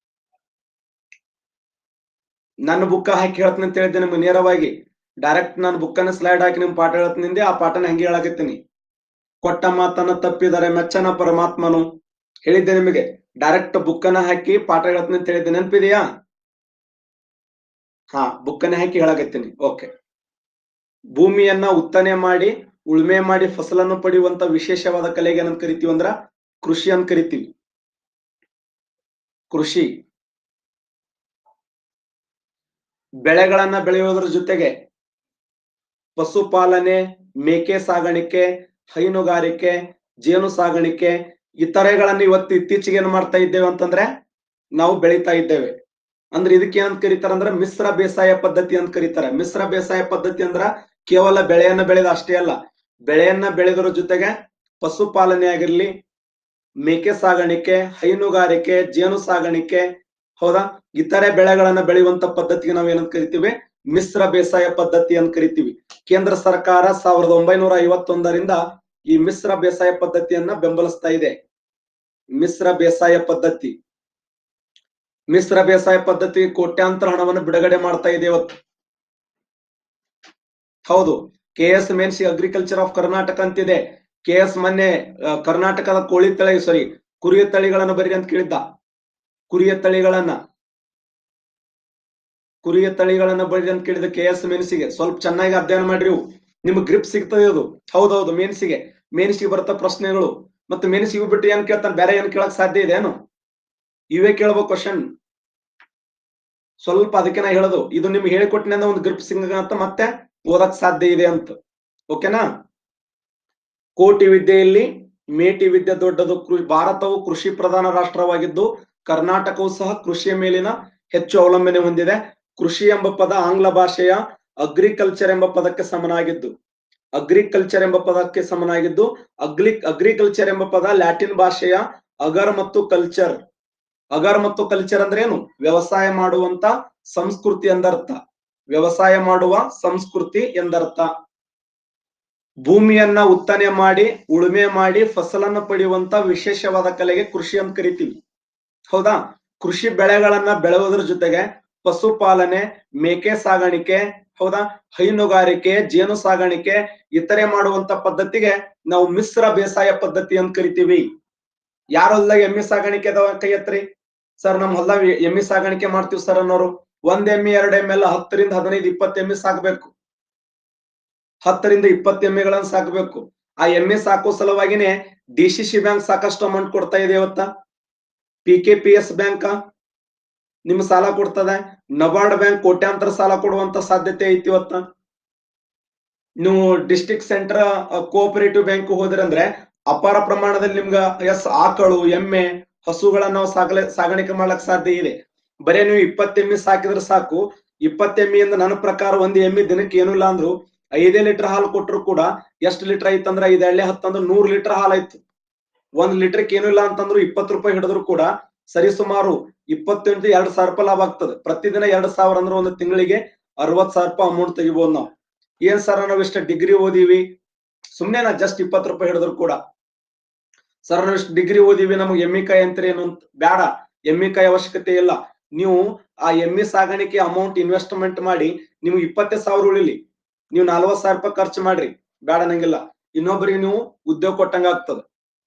ನನ್ನ ಬುಕ್ಕ ಹಾಕಿ ಹೇಳ್ತೀನಿ ಅಂತ ಹೇಳಿದ್ದೆ ನಿಮ್ಗೆ ನೇರವಾಗಿ ಡೈರೆಕ್ಟ್ ನಾನು ಬುಕ್ಕನ್ನ ಸ್ಲೈಡ್ ಹಾಕಿ ನಿಮ್ ಪಾಠ ಹೇಳ್ತೀನಿ ಆ ಪಾಠನ ಹಂಗೆ ಹೇಳಕತ್ತೀನಿ ಕೊಟ್ಟ ಮಾತನ್ನ ತಪ್ಪಿದರೆ ಮೆಚ್ಚನ ಪರಮಾತ್ಮನು ಹೇಳಿದ್ದೆ ನಿಮಗೆ ಡೈರೆಕ್ಟ್ ಬುಕ್ಕನ್ನ ಹಾಕಿ ಪಾಠ ಹೇಳ್ತೀನಿ ಅಂತ ಹೇಳಿದ್ದೆ ನೆನಪಿದೆಯಾ ಹಾ ಬುಕ್ಕನ್ನ ಹಾಕಿ ಹೇಳಕತ್ತೀನಿ ಓಕೆ ಭೂಮಿಯನ್ನ ಉತ್ತನೆ ಮಾಡಿ ಉಳುಮೆ ಮಾಡಿ ಫಸಲನ್ನು ಪಡೆಯುವಂತ ವಿಶೇಷವಾದ ಕಲೆಗೆ ಏನಂತ ಕರಿತೀವಿ ಅಂದ್ರ ಕೃಷಿ ಅಂತ ಕರಿತೀವಿ ಕೃಷಿ ಬೆಳೆಗಳನ್ನ ಬೆಳೆಯೋದ್ರ ಜೊತೆಗೆ ಪಶುಪಾಲನೆ ಮೇಕೆ ಸಾಗಾಣಿಕೆ ಹೈನುಗಾರಿಕೆ ಜೇನು ಸಾಗಾಣಿಕೆ ಇತರೆಗಳನ್ನ ಇವತ್ತು ಇತ್ತೀಚೆಗೆ ಏನ್ ಮಾಡ್ತಾ ಇದ್ದೇವೆ ಅಂತಂದ್ರೆ ನಾವು ಬೆಳೀತಾ ಇದ್ದೇವೆ ಅಂದ್ರೆ ಇದಕ್ಕೆ ಏನಂತ ಕರೀತಾರ ಅಂದ್ರೆ ಮಿಶ್ರ ಬೇಸಾಯ ಪದ್ಧತಿ ಅಂತ ಕರೀತಾರೆ ಮಿಶ್ರ ಬೇಸಾಯ ಪದ್ಧತಿ ಅಂದ್ರ ಕೇವಲ ಬೆಳೆಯನ್ನ ಬೆಳೆದ ಅಷ್ಟೇ ಅಲ್ಲ ಬೆಳೆಯನ್ನ ಬೆಳೆದರ ಜೊತೆಗೆ ಪಶುಪಾಲನೆ ಆಗಿರ್ಲಿ ಮೇಕೆ ಸಾಗಾಣಿಕೆ ಹೈನುಗಾರಿಕೆ ಜೇನು ಸಾಗಾಣಿಕೆ ಹೌದಾ ಇತರೆ ಬೆಳೆಗಳನ್ನ ಬೆಳೆಯುವಂತ ಪದ್ಧತಿಗೆ ನಾವ್ ಏನಂತ ಕರಿತೀವಿ ಮಿಶ್ರ ಬೇಸಾಯ ಪದ್ಧತಿ ಅಂತ ಕರಿತೀವಿ ಕೇಂದ್ರ ಸರ್ಕಾರ ಸಾವಿರದ ಒಂಬೈನೂರ ಐವತ್ತೊಂದರಿಂದ ಈ ಮಿಶ್ರ ಬೇಸಾಯ ಪದ್ಧತಿಯನ್ನ ಬೆಂಬಲಿಸ್ತಾ ಇದೆ ಮಿಶ್ರ ಬೇಸಾಯ ಪದ್ಧತಿ ಮಿಶ್ರ ಬೇಸಾಯ ಪದ್ಧತಿ ಕೋಟ್ಯಾಂತರ ಹಣವನ್ನು ಬಿಡುಗಡೆ ಮಾಡ್ತಾ ಇದೆ ಇವತ್ತು ಹೌದು ಕೆ ಎಸ್ ಮೇನ್ಸಿ ಅಗ್ರಿಕಲ್ಚರ್ ಆಫ್ ಕರ್ನಾಟಕ ಅಂತಿದೆ ಕೆ ಎಸ್ ಮೊನ್ನೆ ಆ, ಕರ್ನಾಟಕದ ಕೋಳಿ ತಳಿ ಸಾರಿ ಕುರಿಯ ತಳಿಗಳನ್ನ ಬರೀ ಅಂತ ಕೇಳಿದ್ದ ಕುರಿಯ ತಳಿಗಳನ್ನ ಕುರಿಯ ತಳಿಗಳನ್ನ ಬರೀ ಅಂತ ಕೇಳಿದ ಕೆ ಎಸ್ ಮೇನ್ಸಿಗೆ ಸ್ವಲ್ಪ ಚೆನ್ನಾಗಿ ಅಧ್ಯಯನ ಮಾಡ್ರಿ ಇವು. ನಿಮ್ಗೆ ಗ್ರಿಪ್ ಸಿಗ್ತದೆ ಅದು ಹೌದೌದು ಮೇನ್ಸಿಗೆ ಮೇನ್ಸಿಗೆ ಬರ್ತಾ ಪ್ರಶ್ನೆಗಳು ಮತ್ತೆ ಮೇನ್ಸಿಗೆ ಬಿಟ್ಟು ಏನ್ ಕೇಳ್ತಾನೆ ಬೇರೆ ಏನ್ ಕೇಳಕ್ ಸಾಧ್ಯ ಇದೆ ಏನು ಇವೇ ಕೇಳ್ಬೇಕು ಕ್ವಶನ್ ಸ್ವಲ್ಪ ಅದಕ್ಕೆ ನಾ ಹೇಳೋದು ಇದು ನಿಮ್ಗೆ ಹೇಳಿಕೊಟ್ಟಿನಿಂದ ಒಂದು ಗ್ರಿಪ್ ಸಿಂಗ ಮತ್ತೆ ಓದಕ್ ಸಾಧ್ಯ ಇದೆ ಅಂತ ಓಕೆನಾ ಕೋಟಿ ವಿದ್ಯೆಯಲ್ಲಿ ಮೇಟಿ ವಿದ್ಯೆ ದೊಡ್ಡದು ಕೃ- ಭಾರತವು ಕೃಷಿ ಪ್ರಧಾನ ರಾಷ್ಟ್ರವಾಗಿದ್ದು ಕರ್ನಾಟಕವು ಸಹ ಕೃಷಿಯ ಮೇಲಿನ ಹೆಚ್ಚು ಅವಲಂಬನೆ ಹೊಂದಿದೆ ಕೃಷಿ ಎಂಬ ಪದ ಆಂಗ್ಲ ಭಾಷೆಯ ಅಗ್ರಿಕಲ್ಚರ್ ಎಂಬ ಪದಕ್ಕೆ ಸಮನಾಗಿದ್ದು ಅಗ್ರಿಕಲ್ಚರ್ ಎಂಬ ಪದಕ್ಕೆ ಸಮನಾಗಿದ್ದು ಅಗ್ರಿ ಅಗ್ರಿಕಲ್ಚರ್ ಎಂಬ ಪದ ಲ್ಯಾಟಿನ್ ಭಾಷೆಯ ಅಗರ್ ಮತ್ತು ಕಲ್ಚರ್ ಅಗರ್ ಮತ್ತು ಕಲ್ಚರ್ ಅಂದ್ರೆ ಏನು ವ್ಯವಸಾಯ ಮಾಡುವಂತ ಸಂಸ್ಕೃತಿ ಎಂದರ್ಥ ವ್ಯವಸಾಯ ಮಾಡುವ ಸಂಸ್ಕೃತಿ ಎಂದರ್ಥ ಭೂಮಿಯನ್ನ ಉತ್ತನೆ ಮಾಡಿ ಉಳುಮೆ ಮಾಡಿ ಫಸಲನ್ನು ಪಡೆಯುವಂತ ವಿಶೇಷವಾದ ಕಲೆಗೆ ಕೃಷಿ ಅಂತ ಕರಿತೀವಿ ಹೌದಾ ಕೃಷಿ ಬೆಳೆಗಳನ್ನ ಬೆಳೆಯುವುದರ ಜೊತೆಗೆ ಪಶುಪಾಲನೆ ಮೇಕೆ ಸಾಗಾಣಿಕೆ ಹೌದಾ ಹೈನುಗಾರಿಕೆ ಜೇನು ಸಾಗಾಣಿಕೆ ಇತರೆ ಮಾಡುವಂತ ಪದ್ಧತಿಗೆ ನಾವು ಮಿಶ್ರ ಬೇಸಾಯ ಪದ್ಧತಿ ಅಂತ ಕರಿತೀವಿ ಯಾರ ಹೊಲ್ದಾಗ ಎಮ್ಮಿ ಸಾಗಾಣಿಕೆ ಅದಾವ ಕೈ ಎತ್ರಿ ಸರ್ ನಮ್ ಹೊಲ್ದಾಗ ಎಮ್ಮಿ ಸಾಗಾಣಿಕೆ ಮಾಡ್ತೀವಿ ಸರ್ ಅನ್ನೋರು ಒಂದ್ ಎಮ್ಮಿ ಎರಡ್ ಎಮ್ಮೆ ಎಲ್ಲ ಹತ್ತರಿಂದ ಹದಿನೈದು ಇಪ್ಪತ್ತು ಎಮ್ಮಿ ಸಾಕ್ಬೇಕು ಹತ್ತರಿಂದ ಇಪ್ಪತ್ತು ಎಮ್ಮೆಗಳನ್ನ ಸಾಕ್ಬೇಕು ಆ ಎಮ್ಮೆ ಸಾಕೋ ಸಲುವಾಗಿನೇ ಡಿ ಸಿ ಸಿ ಬ್ಯಾಂಕ್ ಸಾಕಷ್ಟು ಅಮೌಂಟ್ ಕೊಡ್ತಾ ಇದೆ ಇವತ್ತ P K P S bank ನಿಮ್ ಸಾಲ ಕೊಡ್ತದೆ ನಬಾರ್ಡ್ ಬ್ಯಾಂಕ್ ಕೋಟ್ಯಾಂತರ ಸಾಲ ಕೊಡುವಂತ ಸಾಧ್ಯತೆ ಐತಿ ಇವತ್ತ ನೀವು ಡಿಸ್ಟ್ರಿಕ್ಟ್ ಸೆಂಟರ್ ಕೋಆಪರೇಟಿವ್ ಬ್ಯಾಂಕ್ ಹೋದ್ರಂದ್ರೆ ಅಪಾರ ಪ್ರಮಾಣದಲ್ಲಿ ನಿಮ್ಗ ಎಸ್ ಆಕಳು ಎಮ್ಮೆ ಹಸುಗಳನ್ನ ನಾವು ಸಾಗಲೆ ಸಾಗಾಣಿಕೆ ಮಾಡ್ಲಕ್ ಸಾಧ್ಯ ಇದೆ ಬರೇ ನೀವು ಇಪ್ಪತ್ತು ಎಮ್ಮಿ ಸಾಕಿದ್ರೆ ಸಾಕು ಇಪ್ಪತ್ತು ಎಮ್ಮಿಯಿಂದ ನನ್ನ ಪ್ರಕಾರ ಒಂದ್ ಎಮ್ಮಿ ದಿನಕ್ಕೆ ಏನು ಇಲ್ಲ ಅಂದ್ರು ಐದೇ ಲೀಟರ್ ಹಾಲು ಕೊಟ್ರು ಕೂಡ ಎಷ್ಟು ಲೀಟರ್ ಐತಂದ್ರ ಐದ್ ಎಳ್ಳೆ ಹತ್ತಂದ್ರ ನೂರ್ ಲೀಟರ್ ಹಾಲು ಆಯ್ತು ಒಂದ್ ಲೀಟರ್ ಏನು ಇಲ್ಲ ಅಂತಂದ್ರು ಇಪ್ಪತ್ತು ರೂಪಾಯಿ ಹಿಡಿದ್ರು ಕೂಡ ಸರಿ ಸುಮಾರು ಇಪ್ಪತ್ತೆಂಟು ಎರಡ್ ಸಾವಿರ ರೂಪಾಯಿ ಲಾಭ ಆಗ್ತದೆ ಪ್ರತಿದಿನ ಎರಡ್ ಸಾವಿರ ಅಂದ್ರೆ ಒಂದು ತಿಂಗಳಿಗೆ ಅರವತ್ ಸಾವಿರ ರೂಪಾಯಿ ಅಮೌಂಟ್ ತೆಗಿಬಹುದು ನಾವು ಏನ್ ಸರ್ ನಾವ್ ಇಷ್ಟ ಡಿಗ್ರಿ ಓದಿವಿ ಸುಮ್ನೆ ನಾ ಜಸ್ಟ್ ಇಪ್ಪತ್ತು ರೂಪಾಯಿ ಹಿಡಿದ್ರು ಕೂಡ ಸರ್ ನಾವ್ ಇಷ್ಟು ಡಿಗ್ರಿ ಓದಿವಿ ನಮ್ಗೆ ಎಮ್ಮಿಕಾಯಿ ಅಂತ ಏನು ಅಂತ ಬೇಡ ಎಮ್ಮಿಕಾಯಿ ಅವಶ್ಯಕತೆ ಇಲ್ಲ ನೀವು ಆ ಎಮ್ಮಿ ಸಾಗಾಣಿಕೆ ಅಮೌಂಟ್ ಇನ್ವೆಸ್ಟ್ಮೆಂಟ್ ಮಾಡಿ ನಿಮ್ಗೆ ಇಪ್ಪತ್ತೇ ಸಾವಿರ ಉಳಿಲಿ ನೀವು ನಲ್ವತ್ ಸಾವಿರ ರೂಪಾಯಿ ಖರ್ಚು ಮಾಡ್ರಿ ಬೇಡ ನಂಗಿಲ್ಲ ಇನ್ನೊಬ್ಬರಿಗೆ ನೀವು ಉದ್ಯೋಗ ಕೊಟ್ಟಂಗ ಆಗ್ತದೆ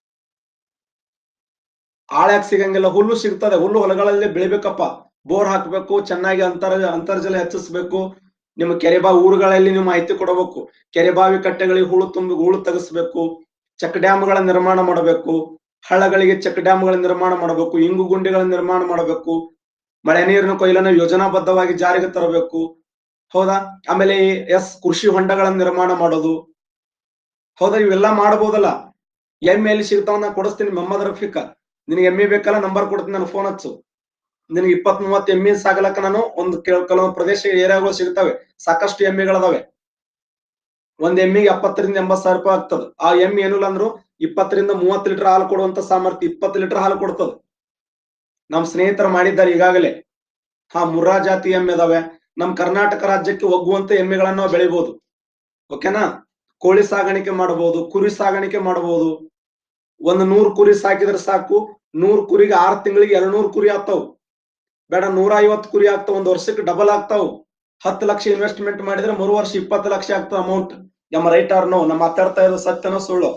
ಆಳ್ಯಾಕ್ ಸಿಗಂಗಿಲ್ಲ ಹುಲ್ಲು ಸಿಗ್ತದೆ ಹುಲ್ಲು ಹೊಲಗಳಲ್ಲಿ ಬೆಳಿಬೇಕಪ್ಪ ಬೋರ್ ಹಾಕ್ಬೇಕು ಚೆನ್ನಾಗಿ ಅಂತರ ಅಂತರ್ಜಲ ಹೆಚ್ಚಿಸ್ಬೇಕು ನಿಮ್ಮ ಕೆರೆಬಾ ಊರುಗಳಲ್ಲಿ ನೀವು ಮಾಹಿತಿ ಕೊಡಬೇಕು ಕೆರೆಬಾವಿ ಕಟ್ಟೆಗಳಿಗೆ ಹೂಳು ತುಂಬಿ ಹೂಳು ತೆಗಿಸ್ಬೇಕು ಚೆಕ್ ಡ್ಯಾಮ್ಗಳ ನಿರ್ಮಾಣ ಮಾಡಬೇಕು ಹಳ್ಳಗಳಿಗೆ ಚೆಕ್ ಡ್ಯಾಮ್ಗಳ ನಿರ್ಮಾಣ ಮಾಡಬೇಕು ಇಂಗು ಗುಂಡಿಗಳ ನಿರ್ಮಾಣ ಮಾಡಬೇಕು ಮಳೆ ನೀರಿನ ಕೊಯ್ಲನ್ನು ಯೋಜನಾಬದ್ಧವಾಗಿ ಜಾರಿಗೆ ತರಬೇಕು ಹೌದಾ ಆಮೇಲೆ ಎಸ್ ಕೃಷಿ ಹೊಂಡಗಳ ನಿರ್ಮಾಣ ಮಾಡೋದು ಹೌದಾ ಇವೆಲ್ಲ ಮಾಡಬಹುದಲ್ಲ ಎಮ್ಮೆ ಎಲ್ಲಿ ಸಿಗ್ತಾವ ನಾ ಕೊಡಿಸ್ತೀನಿ ಮೊಹಮ್ಮದ್ ರಫೀಕ ನಿನಗೆ ಎಮ್ಮೆ ಬೇಕಲ್ಲ ನಂಬರ್ ಕೊಡ್ತೀನಿ ನಾನು ಫೋನ್ ಹಚ್ಚು ನಿನಗೆ ಇಪ್ಪತ್ ಮೂವತ್ತು ಎಮ್ಮೆ ಸಾಗಲಕ್ಕ ನಾನು ಒಂದು ಕೆಲ- ಕೆಲವೊಂದು ಪ್ರದೇಶ ಏರಿಯಾಗಳು ಸಿಗ್ತವೆ ಸಾಕಷ್ಟು ಎಮ್ಮೆಗಳದಾವೆ ಒಂದ್ ಎಮ್ಮಿಗೆ ಎಪ್ಪತ್ತರಿಂದ ಎಂಬತ್ ಸಾವಿರ ರೂಪಾಯಿ ಆಗ್ತದೆ ಆ ಎಮ್ಮೆ ಏನಿಲ್ಲ ಅಂದ್ರು ಇಪ್ಪತ್ತರಿಂದ ಮೂವತ್ತು ಲೀಟರ್ ಹಾಲು ಕೊಡುವಂತ ಸಾಮರ್ಥ್ಯ ಇಪ್ಪತ್ತು ಲೀಟರ್ ಹಾಲು ಕೊಡ್ತದೆ ನಮ್ ಸ್ನೇಹಿತರು ಮಾಡಿದ್ದಾರೆ ಈಗಾಗಲೇ ಹಾ ಮುರ್ರಾ ಜಾತಿ ಎಮ್ಮೆ ಇದಾವೆ ನಮ್ ಕರ್ನಾಟಕ ರಾಜ್ಯಕ್ಕೆ ಒಗ್ಗುವಂತ ಎಮ್ಮೆಗಳನ್ನ ನಾವು ಬೆಳಿಬಹುದು ಓಕೆನಾ ಕೋಳಿ ಸಾಗಾಣಿಕೆ ಮಾಡಬಹುದು ಕುರಿ ಸಾಗಾಣಿಕೆ ಮಾಡಬಹುದು ಒಂದು ನೂರ್ ಕುರಿ ಸಾಕಿದ್ರೆ ಸಾಕು ನೂರ್ ಕುರಿಗೆ ಆರ್ ತಿಂಗಳಿಗೆ ಎರಡ್ ನೂರ್ ಕುರಿ ಆಗ್ತಾವ್ ಬೇಡ ನೂರ ಐವತ್ತು ಕುರಿ ಆಗ್ತಾವ ಒಂದ್ ವರ್ಷಕ್ಕೆ ಡಬಲ್ ಆಗ್ತಾವ್ ಹತ್ತು ಲಕ್ಷ ಇನ್ವೆಸ್ಟ್ಮೆಂಟ್ ಮಾಡಿದ್ರೆ ಮೂರು ವರ್ಷ ಇಪ್ಪತ್ತು ಲಕ್ಷ ಆಗ್ತಾವ ಅಮೌಂಟ್ ನಮ್ಮ ರೈಟ್ ಆರ್ ನೋ ನಾ ಮಾತಾಡ್ತಾ ಇರೋದು ಸತ್ಯನೋ ಸುಳ್ಳು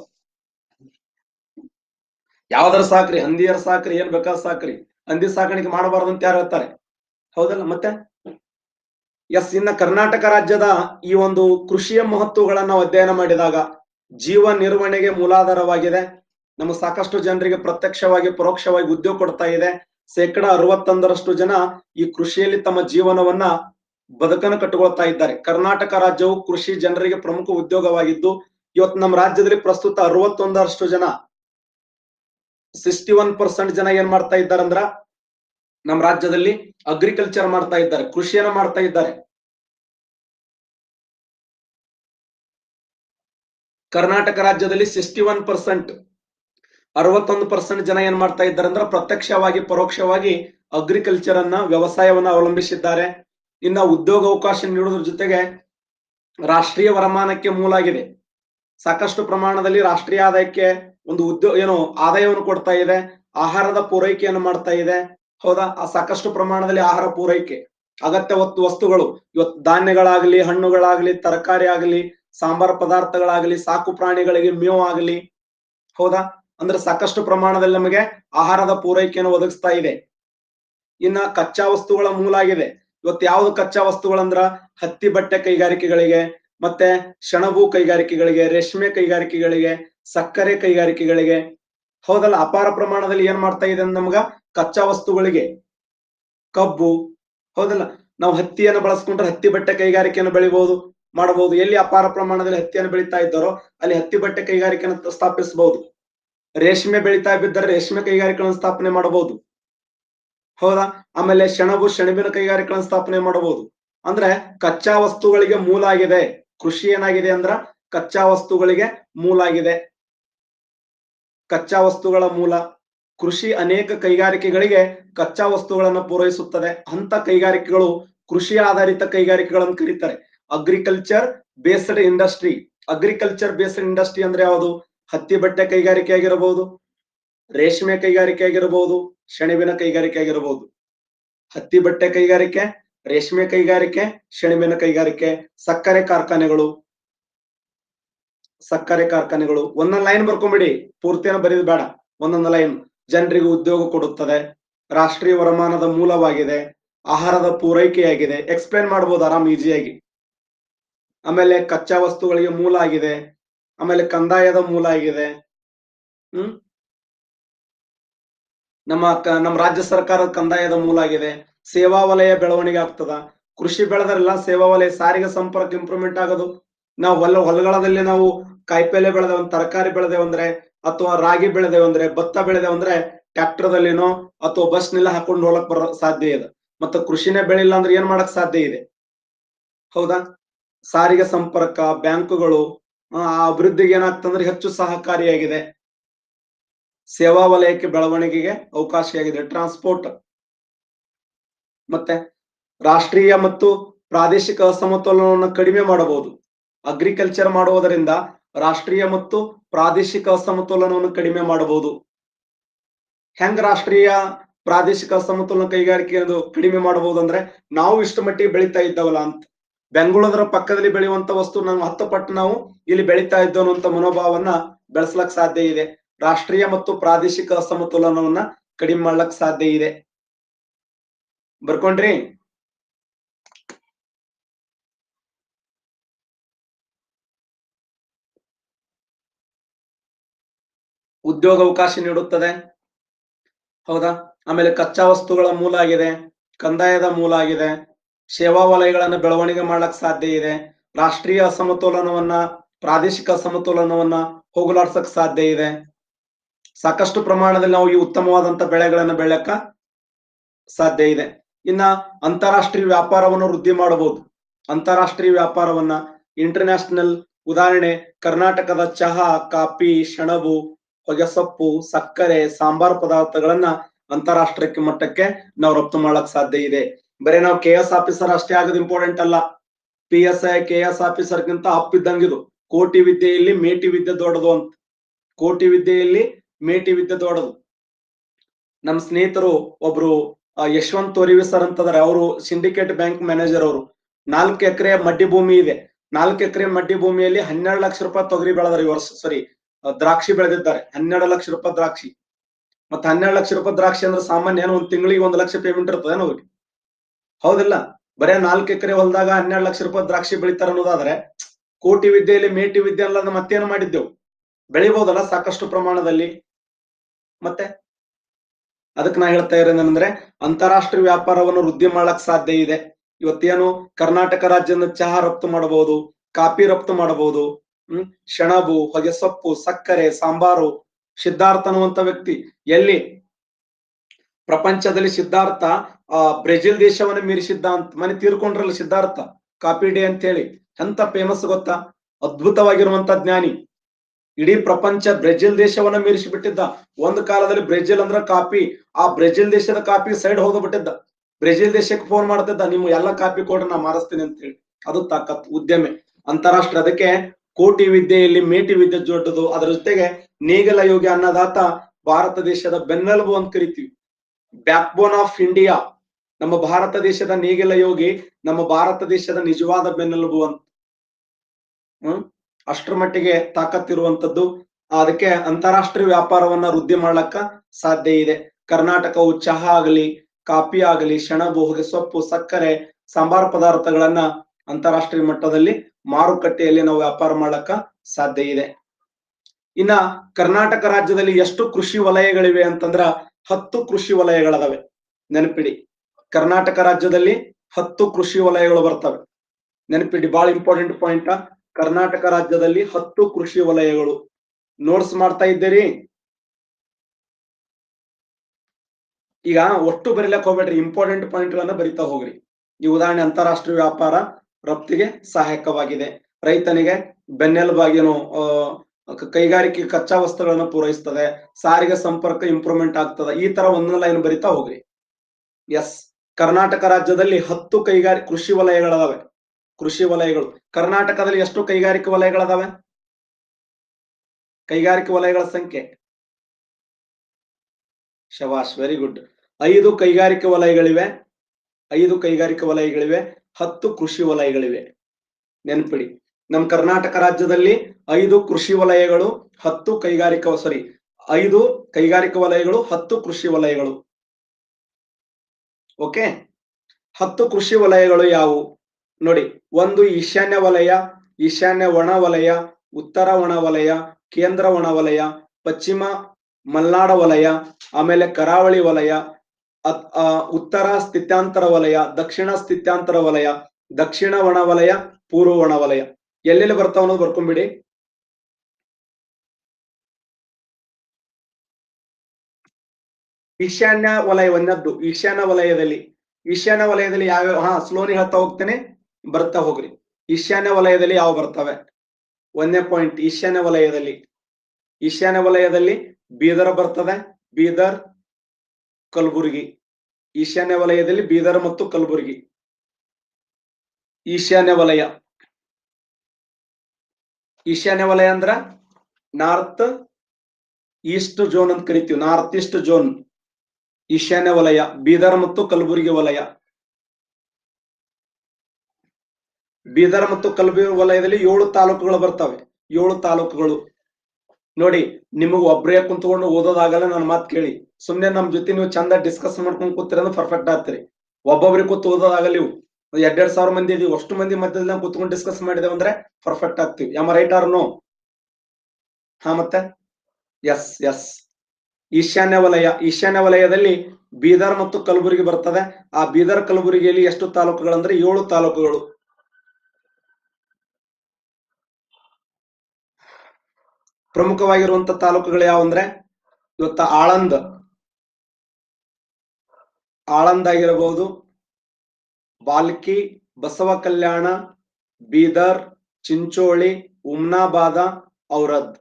ಯಾವ್ದಾರ ಸಾಕ್ರಿ ಹಂದಿಯರ್ ಸಾಕ್ರಿ ಏನ್ ಬೇಕಾದ್ ಸಾಕ್ರಿ ಹಂದಿ ಸಾಕಾಣಿಕೆ ಮಾಡಬಾರ್ದು ಅಂತ ಯಾರು ಹೇಳ್ತಾರೆ ಹೌದಲ್ಲ ಮತ್ತೆ ಎಸ್ ಇನ್ನ ಕರ್ನಾಟಕ ರಾಜ್ಯದ ಈ ಒಂದು ಕೃಷಿಯ ಮಹತ್ವಗಳನ್ನ ನಾವು ಅಧ್ಯಯನ ಮಾಡಿದಾಗ ಜೀವ ನಿರ್ವಹಣೆಗೆ ಮೂಲಾಧಾರವಾಗಿದೆ ನಮ್ಮ ಸಾಕಷ್ಟು ಜನರಿಗೆ ಪ್ರತ್ಯಕ್ಷವಾಗಿ ಪರೋಕ್ಷವಾಗಿ ಉದ್ಯೋಗ ಕೊಡ್ತಾ ಇದೆ ಶೇಕಡ ಅರವತ್ತೊಂದರಷ್ಟು ಜನ ಈ ಕೃಷಿಯಲ್ಲಿ ತಮ್ಮ ಜೀವನವನ್ನ ಬದುಕನ್ನು ಕಟ್ಟಿಕೊಳ್ತಾ ಇದ್ದಾರೆ ಕರ್ನಾಟಕ ರಾಜ್ಯವು ಕೃಷಿ ಜನರಿಗೆ ಪ್ರಮುಖ ಉದ್ಯೋಗವಾಗಿದ್ದು ಇವತ್ತು ನಮ್ಮ ರಾಜ್ಯದಲ್ಲಿ ಪ್ರಸ್ತುತ ಅರವತ್ತೊಂದರಷ್ಟು ಜನ ಸಿಕ್ಸ್ಟಿ ಒನ್ ಪರ್ಸೆಂಟ್ ಜನ ಏನ್ ಮಾಡ್ತಾ ಇದ್ದಾರಂದ್ರ ನಮ್ಮ ರಾಜ್ಯದಲ್ಲಿ ಅಗ್ರಿಕಲ್ಚರ್ ಮಾಡ್ತಾ ಇದ್ದಾರೆ ಕೃಷಿಯನ್ನ ಮಾಡ್ತಾ ಇದ್ದಾರೆ ಕರ್ನಾಟಕ ರಾಜ್ಯದಲ್ಲಿ ಸಿಕ್ಸ್ಟಿ ಒನ್ ಪರ್ಸೆಂಟ್ ಅರವತ್ತೊಂದು ಪರ್ಸೆಂಟ್ ಜನ ಏನ್ ಮಾಡ್ತಾ ಇದ್ದಾರೆ ಅಂದ್ರೆ ಪ್ರತ್ಯಕ್ಷವಾಗಿ ಪರೋಕ್ಷವಾಗಿ ಅಗ್ರಿಕಲ್ಚರ್ ಅನ್ನ ವ್ಯವಸಾಯವನ್ನ ಅವಲಂಬಿಸಿದ್ದಾರೆ ಇನ್ನ ಉದ್ಯೋಗ ಅವಕಾಶ ನೀಡೋದ್ರ ಜೊತೆಗೆ ರಾಷ್ಟ್ರೀಯ ವರಮಾನಕ್ಕೆ ಮೂಲ ಆಗಿದೆ ಸಾಕಷ್ಟು ಪ್ರಮಾಣದಲ್ಲಿ ರಾಷ್ಟ್ರೀಯ ಆದಾಯಕ್ಕೆ ಒಂದು ಉದ್ಯೋಗ ಏನು ಆದಾಯವನ್ನು ಕೊಡ್ತಾ ಇದೆ ಆಹಾರದ ಪೂರೈಕೆಯನ್ನು ಮಾಡ್ತಾ ಇದೆ ಹೌದಾ ಆ ಸಾಕಷ್ಟು ಪ್ರಮಾಣದಲ್ಲಿ ಆಹಾರ ಪೂರೈಕೆ ಅಗತ್ಯ ವಸ್ತು ವಸ್ತುಗಳು ಇವತ್ತು ಧಾನ್ಯಗಳಾಗ್ಲಿ ಹಣ್ಣುಗಳಾಗ್ಲಿ ತರಕಾರಿ ಆಗಲಿ ಸಾಂಬಾರ್ ಪದಾರ್ಥಗಳಾಗಲಿ ಸಾಕು ಪ್ರಾಣಿಗಳಿಗೆ ಮೇವು ಆಗಲಿ ಹೌದಾ ಅಂದ್ರೆ ಸಾಕಷ್ಟು ಪ್ರಮಾಣದಲ್ಲಿ ನಮಗೆ ಆಹಾರದ ಪೂರೈಕೆಯನ್ನು ಒದಗಿಸ್ತಾ ಇದೆ ಇನ್ನ ಕಚ್ಚಾ ವಸ್ತುಗಳ ಮೂಲ ಆಗಿದೆ ಇವತ್ತು ಯಾವ್ದು ಕಚ್ಚಾ ವಸ್ತುಗಳಂದ್ರ ಹತ್ತಿ ಬಟ್ಟೆ ಕೈಗಾರಿಕೆಗಳಿಗೆ ಮತ್ತೆ ಸೆಣಬು ಕೈಗಾರಿಕೆಗಳಿಗೆ ರೇಷ್ಮೆ ಕೈಗಾರಿಕೆಗಳಿಗೆ ಸಕ್ಕರೆ ಕೈಗಾರಿಕೆಗಳಿಗೆ ಹೌದಲ್ಲ ಅಪಾರ ಪ್ರಮಾಣದಲ್ಲಿ ಏನ್ ಮಾಡ್ತಾ ಇದೆ ಅಂದ್ರೆ ನಮ್ಗ ಕಚ್ಚಾ ವಸ್ತುಗಳಿಗೆ ಕಬ್ಬು ಹೌದಲ್ಲ ನಾವು ಹತ್ತಿಯನ್ನು ಬಳಸ್ಕೊಂಡ್ರೆ ಹತ್ತಿ ಬಟ್ಟೆ ಕೈಗಾರಿಕೆಯನ್ನು ಬೆಳಿಬಹುದು ಮಾಡಬಹುದು ಎಲ್ಲಿ ಅಪಾರ ಪ್ರಮಾಣದಲ್ಲಿ ಹತ್ತಿಯನ್ನು ಬೆಳೀತಾ ಇದ್ದಾರೋ ಅಲ್ಲಿ ಹತ್ತಿ ಬಟ್ಟೆ ಕೈಗಾರಿಕೆಯನ್ನು ಸ್ಥಾಪಿಸಬಹುದು ರೇಷ್ಮೆ ಬೆಳೀತಾ ಬಿದ್ದರೆ ರೇಷ್ಮೆ ಕೈಗಾರಿಕೆಗಳನ್ನು ಸ್ಥಾಪನೆ ಮಾಡಬಹುದು ಹೌದಾ ಆಮೇಲೆ ಸೆಣಬು ಸೆಣಬಿನ ಕೈಗಾರಿಕೆಗಳನ್ನು ಸ್ಥಾಪನೆ ಮಾಡಬಹುದು ಅಂದ್ರೆ ಕಚ್ಚಾ ವಸ್ತುಗಳಿಗೆ ಮೂಲ ಆಗಿದೆ ಕೃಷಿ ಏನಾಗಿದೆ ಅಂದ್ರ ಕಚ್ಚಾ ವಸ್ತುಗಳಿಗೆ ಮೂಲ ಆಗಿದೆ ಕಚ್ಚಾ ವಸ್ತುಗಳ ಮೂಲ ಕೃಷಿ ಅನೇಕ ಕೈಗಾರಿಕೆಗಳಿಗೆ ಕಚ್ಚಾ ವಸ್ತುಗಳನ್ನು ಪೂರೈಸುತ್ತದೆ ಅಂತ ಕೈಗಾರಿಕೆಗಳು ಕೃಷಿ ಆಧಾರಿತ ಕೈಗಾರಿಕೆಗಳನ್ನು ಕರೀತಾರೆ agriculture based industry agriculture based industry ಅಂದ್ರೆ ಯಾವುದು ಹತ್ತಿ ಬಟ್ಟೆ ಕೈಗಾರಿಕೆ ಆಗಿರಬಹುದು ರೇಷ್ಮೆ ಕೈಗಾರಿಕೆ ಆಗಿರಬಹುದು ಸೆಣಬಿನ ಕೈಗಾರಿಕೆ ಆಗಿರಬಹುದು ಹತ್ತಿ ಬಟ್ಟೆ ಕೈಗಾರಿಕೆ ರೇಷ್ಮೆ ಕೈಗಾರಿಕೆ ಸೆಣಬಿನ ಕೈಗಾರಿಕೆ ಸಕ್ಕರೆ ಕಾರ್ಖಾನೆಗಳು ಸಕ್ಕರೆ ಕಾರ್ಖಾನೆಗಳು ಒಂದೊಂದು ಲೈನ್ ಬರ್ಕೊಂಬಿಡಿ ಪೂರ್ತಿನ ಬರೀದ್ ಬೇಡ ಒಂದೊಂದು ಲೈನ್ ಜನರಿಗೆ ಉದ್ಯೋಗ ಕೊಡುತ್ತದೆ ರಾಷ್ಟ್ರೀಯ ವರಮಾನದ ಮೂಲವಾಗಿದೆ ಆಹಾರದ ಪೂರೈಕೆಯಾಗಿದೆ ಎಕ್ಸ್ಪ್ಲೇನ್ ಮಾಡ್ಬೋದು ಆರಾಮ್ ಈಸಿಯಾಗಿ ಆಮೇಲೆ ಕಚ್ಚಾ ವಸ್ತುಗಳಿಗೆ ಮೂಲ ಆಗಿದೆ ಆಮೇಲೆ ಕಂದಾಯದ ಮೂಲ ಆಗಿದೆ ಹ್ಮ್ ನಮ್ಮ ಕ- ನಮ್ಮ ರಾಜ್ಯ ಸರ್ಕಾರದ ಕಂದಾಯದ ಮೂಲ ಆಗಿದೆ ಸೇವಾ ವಲಯ ಬೆಳವಣಿಗೆ ಆಗ್ತದ ಕೃಷಿ ಬೆಳೆದ್ರೆಲ್ಲ ಸೇವಾ ವಲಯ ಸಾರಿಗೆ ಸಂಪರ್ಕ ಇಂಪ್ರೂವ್ಮೆಂಟ್ ಆಗೋದು ನಾವು ಹೊಲ ಹೊಲಗಳದಲ್ಲಿ ನಾವು ಕಾಯಿಪಲ್ಲೆ ಬೆಳೆದೇವ್ ತರಕಾರಿ ಬೆಳೆದೇವಂದ್ರೆ ಅಥವಾ ರಾಗಿ ಬೆಳೆದೇವಂದ್ರೆ ಭತ್ತ ಬೆಳೆದೇವಂದ್ರೆ ಟ್ರ್ಯಾಕ್ಟರ್ದಲ್ಲಿನೋ ಅಥವಾ ಬಸ್ನೆಲ್ಲ ಹಾಕೊಂಡು ಹೋಗಕ್ ಬರೋ ಸಾಧ್ಯ ಇದೆ ಮತ್ತೆ ಕೃಷಿನೇ ಬೆಳಿಲ್ಲ ಅಂದ್ರೆ ಏನ್ ಮಾಡಕ್ ಸಾಧ್ಯ ಇದೆ ಹೌದಾ ಸಾರಿಗೆ ಸಂಪರ್ಕ ಬ್ಯಾಂಕುಗಳು ಆ ಆ ಅಭಿವೃದ್ಧಿಗೆ ಏನಾಗ್ತಂದ್ರೆ ಹೆಚ್ಚು ಸಹಕಾರಿಯಾಗಿದೆ ಸೇವಾ ವಲಯಕ್ಕೆ ಬೆಳವಣಿಗೆಗೆ ಅವಕಾಶವಾಗಿದೆ ಟ್ರಾನ್ಸ್ಪೋರ್ಟ್ ಮತ್ತೆ ರಾಷ್ಟ್ರೀಯ ಮತ್ತು ಪ್ರಾದೇಶಿಕ ಅಸಮತೋಲನವನ್ನು ಕಡಿಮೆ ಮಾಡಬಹುದು ಅಗ್ರಿಕಲ್ಚರ್ ಮಾಡುವುದರಿಂದ ರಾಷ್ಟ್ರೀಯ ಮತ್ತು ಪ್ರಾದೇಶಿಕ ಅಸಮತೋಲನವನ್ನು ಕಡಿಮೆ ಮಾಡಬಹುದು ಹೆಂಗ್ ರಾಷ್ಟ್ರೀಯ ಪ್ರಾದೇಶಿಕ ಅಸಮತೋಲನ ಕೈಗಾರಿಕೆ ಅದು ಕಡಿಮೆ ಮಾಡಬಹುದು ಅಂದ್ರೆ ನಾವು ಇಷ್ಟು ಮಟ್ಟಿಗೆ ಬೆಳಿತಾ ಇದ್ದವಲ್ಲ ಅಂತ ಬೆಂಗಳೂರ ಪಕ್ಕದಲ್ಲಿ ಬೆಳೆಯುವಂತ ವಸ್ತು ನಾವು ಹತ್ತು ಪಟ್ಟು ನಾವು ಇಲ್ಲಿ ಬೆಳಿತಾ ಇದ್ದೋ ಅನ್ನುವಂತ ಮನೋಭಾವನ ಬೆಳೆಸ್ಲಕ್ ಸಾಧ್ಯ ಇದೆ ರಾಷ್ಟ್ರೀಯ ಮತ್ತು ಪ್ರಾದೇಶಿಕ ಅಸಮತೋಲನವನ್ನ ಕಡಿಮೆ ಮಾಡ್ಲಕ್ ಸಾಧ್ಯ ಇದೆ ಬರ್ಕೊಂಡ್ರಿ ಉದ್ಯೋಗ ಅವಕಾಶ ನೀಡುತ್ತದೆ ಹೌದಾ ಆಮೇಲೆ ಕಚ್ಚಾ ವಸ್ತುಗಳ ಮೂಲ ಆಗಿದೆ ಕಂದಾಯದ ಮೂಲ ಆಗಿದೆ ಸೇವಾ ವಲಯಗಳನ್ನ ಬೆಳವಣಿಗೆ ಮಾಡ್ಲಕ್ ಸಾಧ್ಯ ಇದೆ ರಾಷ್ಟ್ರೀಯ ಅಸಮತೋಲನವನ್ನ ಪ್ರಾದೇಶಿಕ ಅಸಮತೋಲನವನ್ನ ಹೋಗಲಾಡ್ಸಕ್ ಸಾಧ್ಯ ಇದೆ ಸಾಕಷ್ಟು ಪ್ರಮಾಣದಲ್ಲಿ ನಾವು ಈ ಉತ್ತಮವಾದಂತ ಬೆಳೆಗಳನ್ನ ಬೆಳೆಯಕ ಸಾಧ್ಯ ಇದೆ ಇನ್ನ ಅಂತಾರಾಷ್ಟ್ರೀಯ ವ್ಯಾಪಾರವನ್ನು ವೃದ್ಧಿ ಮಾಡಬಹುದು ಅಂತಾರಾಷ್ಟ್ರೀಯ ವ್ಯಾಪಾರವನ್ನ ಇಂಟರ್ನ್ಯಾಷನಲ್ ಉದಾಹರಣೆ ಕರ್ನಾಟಕದ ಚಹಾ ಕಾಫಿ ಸೆಣಬು ಹೊಗೆಸೊಪ್ಪು ಸಕ್ಕರೆ ಸಾಂಬಾರ್ ಪದಾರ್ಥಗಳನ್ನ ಅಂತಾರಾಷ್ಟ್ರೀಯ ಮಟ್ಟಕ್ಕೆ ನಾವು ರಫ್ತು ಮಾಡಕ್ ಸಾಧ್ಯ ಇದೆ ಬರೀ ನಾವು ಕೆ ಎಸ್ ಆಫೀಸರ್ ಅಷ್ಟೇ ಆಗೋದು ಇಂಪಾರ್ಟೆಂಟ್ ಅಲ್ಲ P S I K S ಆಫೀಸರ್ಗಿಂತ ಅಪ್ಪಿದ್ದಂಗಿದು ಕೋಟಿ ವಿದ್ಯೆಯಲ್ಲಿ ಮೇಟಿ ವಿದ್ಯೆ ದೊಡ್ಡದು ಅಂತ ಕೋಟಿ ವಿದ್ಯೆಯಲ್ಲಿ ಮೇಟಿ ವಿದ್ಯೆ ದೊಡ್ಡದು ನಮ್ಮ ಸ್ನೇಹಿತರು ಒಬ್ರು ಆ, ಯಶವಂತ್ ತೊರಿವಿ ಸರ್ ಅಂತದಾರೆ ಅವರು ಸಿಂಡಿಕೇಟ್ ಬ್ಯಾಂಕ್ ಮ್ಯಾನೇಜರ್ ಅವರು ನಾಲ್ಕು ಎಕರೆ ಮಡ್ಡಿ ಭೂಮಿ ಇದೆ ನಾಲ್ಕು ಎಕರೆ ಮಡ್ಡಿ ಭೂಮಿಯಲ್ಲಿ ಹನ್ನೆರಡು ಲಕ್ಷ ರೂಪಾಯಿ ತೊಗರಿ ಬೆಳೆದಾರೆ ಈ ವರ್ಷ ಸಾರಿ ದ್ರಾಕ್ಷಿ ಬೆಳೆದಿದ್ದಾರೆ ಹನ್ನೆರಡು ಲಕ್ಷ ರೂಪಾಯಿ ದ್ರಾಕ್ಷಿ ಮತ್ತೆ ಹನ್ನೆರಡು ಲಕ್ಷ ರೂಪಾಯಿ ದ್ರಾಕ್ಷಿ ಅಂದ್ರೆ ಸಾಮಾನ್ಯ ಏನೋ ಒಂದ್ ತಿಂಗಳಿಗೆ ಒಂದ್ ಲಕ್ಷ ಪೇಮೆಂಟ್ ಇರ್ತದೆ ಅವ್ರಿಗೆ ಹೌದಿಲ್ಲ ಬರೇ ನಾಲ್ಕು ಎಕರೆ ಹೊಲದಾಗ ಹನ್ನೆರಡು ಲಕ್ಷ ರೂಪಾಯಿ ದ್ರಾಕ್ಷಿ ಬೆಳಿತಾರ ಅನ್ನೋದಾದ್ರೆ ಕೋಟಿ ವಿದ್ಯೆಯಲ್ಲಿ ಮೇಟಿ ವಿದ್ಯೆ ಅಲ್ಲ ಮತ್ತೇನು ಮಾಡಿದ್ದೆವು ಬೆಳಿಬಹುದಲ್ಲ ಸಾಕಷ್ಟು ಪ್ರಮಾಣದಲ್ಲಿ ಮತ್ತೆ ಅದಕ್ಕೆ ನಾ ಹೇಳ್ತಾ ಇರೋದೇನಂದ್ರೆ ಅಂತಾರಾಷ್ಟ್ರೀಯ ವ್ಯಾಪಾರವನ್ನು ವೃದ್ಧಿ ಮಾಡಕ್ ಸಾಧ್ಯ ಇದೆ ಇವತ್ತೇನು ಕರ್ನಾಟಕ ರಾಜ್ಯದಿಂದ ಚಹಾ ರಫ್ತು ಮಾಡಬಹುದು ಕಾಫಿ ರಫ್ತು ಮಾಡಬಹುದು ಹ್ಮ್ ಸೆಣಬು ಹೊಗೆಸೊಪ್ಪು ಸಕ್ಕರೆ ಸಾಂಬಾರು ಸಿದ್ಧಾರ್ಥ ಅನ್ನುವಂತ ವ್ಯಕ್ತಿ ಎಲ್ಲಿ ಪ್ರಪಂಚದಲ್ಲಿ ಸಿದ್ಧಾರ್ಥ ಆ ಬ್ರೆಜಿಲ್ ದೇಶವನ್ನ ಮೀರಿಸಿದ್ದ ಅಂತ ಮನೆ ತೀರ್ಕೊಂಡ್ರಲ್ಲ ಸಿದ್ಧಾರ್ಥ ಕಾಪಿ ಡೇ ಅಂತ ಹೇಳಿ ಎಂತ ಫೇಮಸ್ ಗೊತ್ತಾ ಅದ್ಭುತವಾಗಿರುವಂತ ಜ್ಞಾನಿ ಇಡೀ ಪ್ರಪಂಚ ಬ್ರೆಜಿಲ್ ದೇಶವನ್ನ ಮೀರಿಸಿ ಬಿಟ್ಟಿದ್ದ ಒಂದು ಕಾಲದಲ್ಲಿ ಬ್ರೆಜಿಲ್ ಅಂದ್ರ ಕಾಪಿ ಆ ಬ್ರೆಜಿಲ್ ದೇಶದ ಕಾಪಿ ಸೈಡ್ ಹೋಗಿ ಬಿಟ್ಟಿದ್ದ ಬ್ರೆಜಿಲ್ ದೇಶಕ್ಕೆ ಫೋನ್ ಮಾಡ್ತಿದ್ದ ನಿಮ್ಮ ಎಲ್ಲ ಕಾಪಿ ಕೊಡ್ರಿ ನಾ ಮಾರಿಸ್ತೀನಿ ಅಂತ ಹೇಳಿ ಅದು ತಾಕತ್ ಉದ್ಯಮೆ ಅಂತಾರಾಷ್ಟ್ರ ಅದಕ್ಕೆ ಕೋಟಿ ವಿದ್ಯೆಯಲ್ಲಿ ಮೇಟಿ ವಿದ್ಯೆ ದೊಡ್ಡದು ಅದರ ಜೊತೆಗೆ ನೇಗಲ ಯೋಗಿ ಅನ್ನದಾತ ಭಾರತ ದೇಶದ ಬೆನ್ನೆಲುಬು ಅಂತ ಕರಿತೀವಿ ಬ್ಯಾಕ್ ಬೋನ್ ಆಫ್ ಇಂಡಿಯಾ ನಮ್ಮ ಭಾರತ ದೇಶದ ನೇಗಿಲ ಯೋಗಿ ನಮ್ಮ ಭಾರತ ದೇಶದ ನಿಜವಾದ ಬೆನ್ನೆಲುಬು ಅಂತ ಹ್ಮ್ ಅಷ್ಟರ ಮಟ್ಟಿಗೆ ತಾಕತ್ತಿರುವಂತದ್ದು ಅದಕ್ಕೆ ಅಂತಾರಾಷ್ಟ್ರೀಯ ವ್ಯಾಪಾರವನ್ನ ವೃದ್ಧಿ ಮಾಡ್ಲಕ್ಕ ಸಾಧ್ಯ ಇದೆ ಕರ್ನಾಟಕವು ಚಹಾ ಆಗಲಿ ಕಾಫಿ ಆಗಲಿ ಸೆಣಬು ಹೊಗೆ ಸೊಪ್ಪು ಸಕ್ಕರೆ ಸಾಂಬಾರ್ ಪದಾರ್ಥಗಳನ್ನ ಅಂತಾರಾಷ್ಟ್ರೀಯ ಮಟ್ಟದಲ್ಲಿ ಮಾರುಕಟ್ಟೆಯಲ್ಲಿ ನಾವು ವ್ಯಾಪಾರ ಮಾಡ್ಲಕ್ಕ ಸಾಧ್ಯ ಇದೆ ಇನ್ನ ಕರ್ನಾಟಕ ರಾಜ್ಯದಲ್ಲಿ ಎಷ್ಟು ಕೃಷಿ ವಲಯಗಳಿವೆ ಅಂತಂದ್ರ ಹತ್ತು ಕೃಷಿ ವಲಯಗಳದಾವೆ ನೆನಪಿಡಿ ಕರ್ನಾಟಕ ರಾಜ್ಯದಲ್ಲಿ ಹತ್ತು ಕೃಷಿ ವಲಯಗಳು ಬರ್ತವೆ ನೆನಪಿಡಿ ಬಹಳ ಇಂಪಾರ್ಟೆಂಟ್ ಪಾಯಿಂಟ್ ಕರ್ನಾಟಕ ರಾಜ್ಯದಲ್ಲಿ ಹತ್ತು ಕೃಷಿ ವಲಯಗಳು ನೋಟ್ಸ್ ಮಾಡ್ತಾ ಇದ್ದೀರಿ ಈಗ ಒಟ್ಟು ಬರೀಲಕ್ ಹೋಗ್ಬೇಡ್ರಿ ಇಂಪಾರ್ಟೆಂಟ್ ಪಾಯಿಂಟ್ ಗಳನ್ನ ಬರಿತಾ ಹೋಗ್ರಿ ಈ ಉದಾಹರಣೆ ಅಂತಾರಾಷ್ಟ್ರೀಯ ವ್ಯಾಪಾರ ರಫ್ತಿಗೆ ಸಹಾಯಕವಾಗಿದೆ ರೈತನಿಗೆ ಬೆನ್ನೆಲುಬಾಗೇನು ಕ- ಕೈಗಾರಿಕೆ ಕಚ್ಚಾ ವಸ್ತುಗಳನ್ನು ಪೂರೈಸ್ತದೆ ಸಾರಿಗೆ ಸಂಪರ್ಕ ಇಂಪ್ರೂವ್ಮೆಂಟ್ ಆಗ್ತದೆ ಈ ತರ ಒಂದೊಂದು ಲೈನ್ ಬರಿತಾ ಹೋಗ್ರಿ ಎಸ್ ಕರ್ನಾಟಕ ರಾಜ್ಯದಲ್ಲಿ ಹತ್ತು ಕೈಗಾರಿಕೆ ಕೃಷಿ ವಲಯಗಳದಾವೆ ಕೃಷಿ ವಲಯಗಳು ಕರ್ನಾಟಕದಲ್ಲಿ ಎಷ್ಟು ಕೈಗಾರಿಕೆ ವಲಯಗಳದಾವೆ ಕೈಗಾರಿಕೆ ವಲಯಗಳ ಸಂಖ್ಯೆ ಶವಾಶ್ ವೆರಿ ಗುಡ್ ಐದು ಕೈಗಾರಿಕೆ ವಲಯಗಳಿವೆ ಐದು ಕೈಗಾರಿಕೆ ವಲಯಗಳಿವೆ ಹತ್ತು ಕೃಷಿ ವಲಯಗಳಿವೆ ನೆನ್ಪಿಡಿ ನಮ್ಮ ಕರ್ನಾಟಕ ರಾಜ್ಯದಲ್ಲಿ ಐದು ಕೃಷಿ ವಲಯಗಳು ಹತ್ತು ಕೈಗಾರಿಕಾ ಸಾರಿ ಐದು ಕೈಗಾರಿಕಾ ವಲಯಗಳು ಹತ್ತು ಕೃಷಿ ವಲಯಗಳು ಓಕೆ ಹತ್ತು ಕೃಷಿ ವಲಯಗಳು ಯಾವುವು ನೋಡಿ ಒಂದು ಈಶಾನ್ಯ ವಲಯ ಈಶಾನ್ಯ ಒಣ ವಲಯ ಉತ್ತರ ಒಣ ವಲಯ ಕೇಂದ್ರ ಒಣ ವಲಯ ಪಶ್ಚಿಮ ಮಲ್ನಾಡ ವಲಯ ಆಮೇಲೆ ಕರಾವಳಿ ವಲಯ ಅತ್- ಆ, ಉತ್ತರ ಸ್ಥಿತ್ಯಾಂತರ ವಲಯ ದಕ್ಷಿಣ ಸ್ಥಿತ್ಯಾಂತರ ವಲಯ ದಕ್ಷಿಣ ಒಣ ವಲಯ ಪೂರ್ವ ಒಣ ವಲಯ ಎಲ್ಲೆಲ್ಲಿ ಬರ್ತಾವ ಅನ್ನೋದು ಬರ್ಕೊಂಬಿಡಿ ಈಶಾನ್ಯ ವಲಯ ಒಂದದ್ದು ಈಶಾನ್ಯ ವಲಯದಲ್ಲಿ ಈಶಾನ್ಯ ವಲಯದಲ್ಲಿ ಯಾವ್ಯಾವ ಹಾ ಸ್ಲೋನಿ ಹೇಳ್ತಾ ಹೋಗ್ತೇನೆ ಬರ್ತಾ ಹೋಗ್ರಿ ಈಶಾನ್ಯ ವಲಯದಲ್ಲಿ ಯಾವ ಬರ್ತವೆ ಒಂದನೇ ಪಾಯಿಂಟ್ ಈಶಾನ್ಯ ವಲಯದಲ್ಲಿ ಈಶಾನ್ಯ ವಲಯದಲ್ಲಿ ಬೀದರ್ ಬರ್ತದೆ ಬೀದರ್ ಕಲಬುರಗಿ ಈಶಾನ್ಯ ವಲಯದಲ್ಲಿ ಬೀದರ್ ಮತ್ತು ಕಲಬುರಗಿ ಈಶಾನ್ಯ ವಲಯ ಈಶಾನ್ಯ ವಲಯ ಅಂದ್ರ ನಾರ್ತ್ ಈಸ್ಟ್ ಝೋನ್ ಅಂತ ಕರಿತೀವಿ ನಾರ್ತ್ ಈಸ್ಟ್ ಝೋನ್ ಈಶಾನ್ಯ ವಲಯ ಬೀದರ್ ಮತ್ತು ಕಲಬುರಗಿ ವಲಯ ಬೀದರ್ ಮತ್ತು ಕಲಬುರಗಿ ವಲಯದಲ್ಲಿ ಏಳು ತಾಲೂಕುಗಳು ಬರ್ತವೆ ಏಳು ತಾಲೂಕುಗಳು ನೋಡಿ ನಿಮಗ್ ಒಬ್ರೇ ಕುಂತ್ಕೊಂಡು ಓದೋದಾಗಲ್ಲ ನನ್ನ ಮಾತು ಕೇಳಿ ಸುಮ್ನೆ ನಮ್ ಜೊತೆ ನೀವು ಚಂದ ಡಿಸ್ಕಸ್ ಮಾಡ್ಕೊಂಡು ಕೂತೀರಿ ಅಂದ್ರೆ ಪರ್ಫೆಕ್ಟ್ ಆಗ್ತೀರಿ ಒಬ್ಬೊಬ್ರಿಗೆ ಕೂತು ಓದೋದಾಗಲ್ಲ ನೀವು ಎರಡೆರಡ್ ಸಾವಿರ ಮಂದಿ ಇದೀವಿ ಅಷ್ಟು ಮಂದಿ ಮಧ್ಯದಲ್ಲಿ ನಾವು ಕೂತ್ಕೊಂಡು ಡಿಸ್ಕಸ್ ಮಾಡಿದೇವೆ ಅಂದ್ರೆ ಪರ್ಫೆಕ್ಟ್ ಆಗ್ತೀವಿ ಯಾಮ ರೈಟ್ ಆರ್ ನೋ ಹಾ ಮತ್ತೆ ಎಸ್ ಎಸ್ ಈಶಾನ್ಯ ವಲಯ ಈಶಾನ್ಯ ವಲಯದಲ್ಲಿ ಬೀದರ್ ಮತ್ತು ಕಲಬುರಗಿ ಬರ್ತದೆ ಆ ಬೀದರ್ ಕಲಬುರಗಿಯಲ್ಲಿ ಎಷ್ಟು ತಾಲೂಕುಗಳಂದ್ರೆ ಏಳು ತಾಲೂಕುಗಳು ಪ್ರಮುಖವಾಗಿರುವಂತ ತಾಲೂಕುಗಳು ಯಾವಂದ್ರೆ ಇವತ್ತ ಆಳಂದ್ ಆಳಂದ್ ಆಗಿರಬಹುದು ಬಾಲ್ಕಿ ಬಸವ ಕಲ್ಯಾಣ ಬೀದರ್ ಚಿಂಚೋಳಿ ಉಮ್ನಾಬಾದ ಔರದ್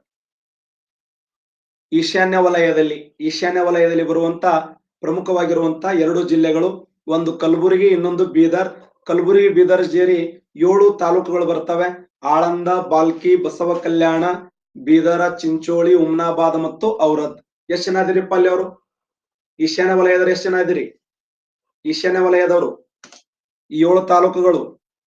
ಈಶಾನ್ಯ ವಲಯದಲ್ಲಿ ಈಶಾನ್ಯ ವಲಯದಲ್ಲಿ ಬರುವಂತ ಪ್ರಮುಖವಾಗಿರುವಂತ ಎರಡು ಜಿಲ್ಲೆಗಳು ಒಂದು ಕಲಬುರಗಿ ಇನ್ನೊಂದು ಬೀದರ್ ಕಲಬುರಗಿ ಬೀದರ್ ಸೇರಿ ಏಳು ತಾಲೂಕುಗಳು ಬರ್ತವೆ ಆಳಂದ ಬಾಲ್ಕಿ ಬಸವ ಕಲ್ಯಾಣ ಬೀದರ ಚಿಂಚೋಳಿ ಉಮ್ನಾಬಾದ್ ಮತ್ತು ಔರದ್ ಎಷ್ಟ್ ಜನ ಇದಿರಿಪ್ಪ ಅಲ್ಲಿ ಅವರು ಈಶಾನ್ಯ ವಲಯದವ್ರು ಎಷ್ಟ್ ಜನ ಇದಿರಿ ಈಶಾನ್ಯ ವಲಯದವರು ಈ ಏಳು ತಾಲೂಕುಗಳು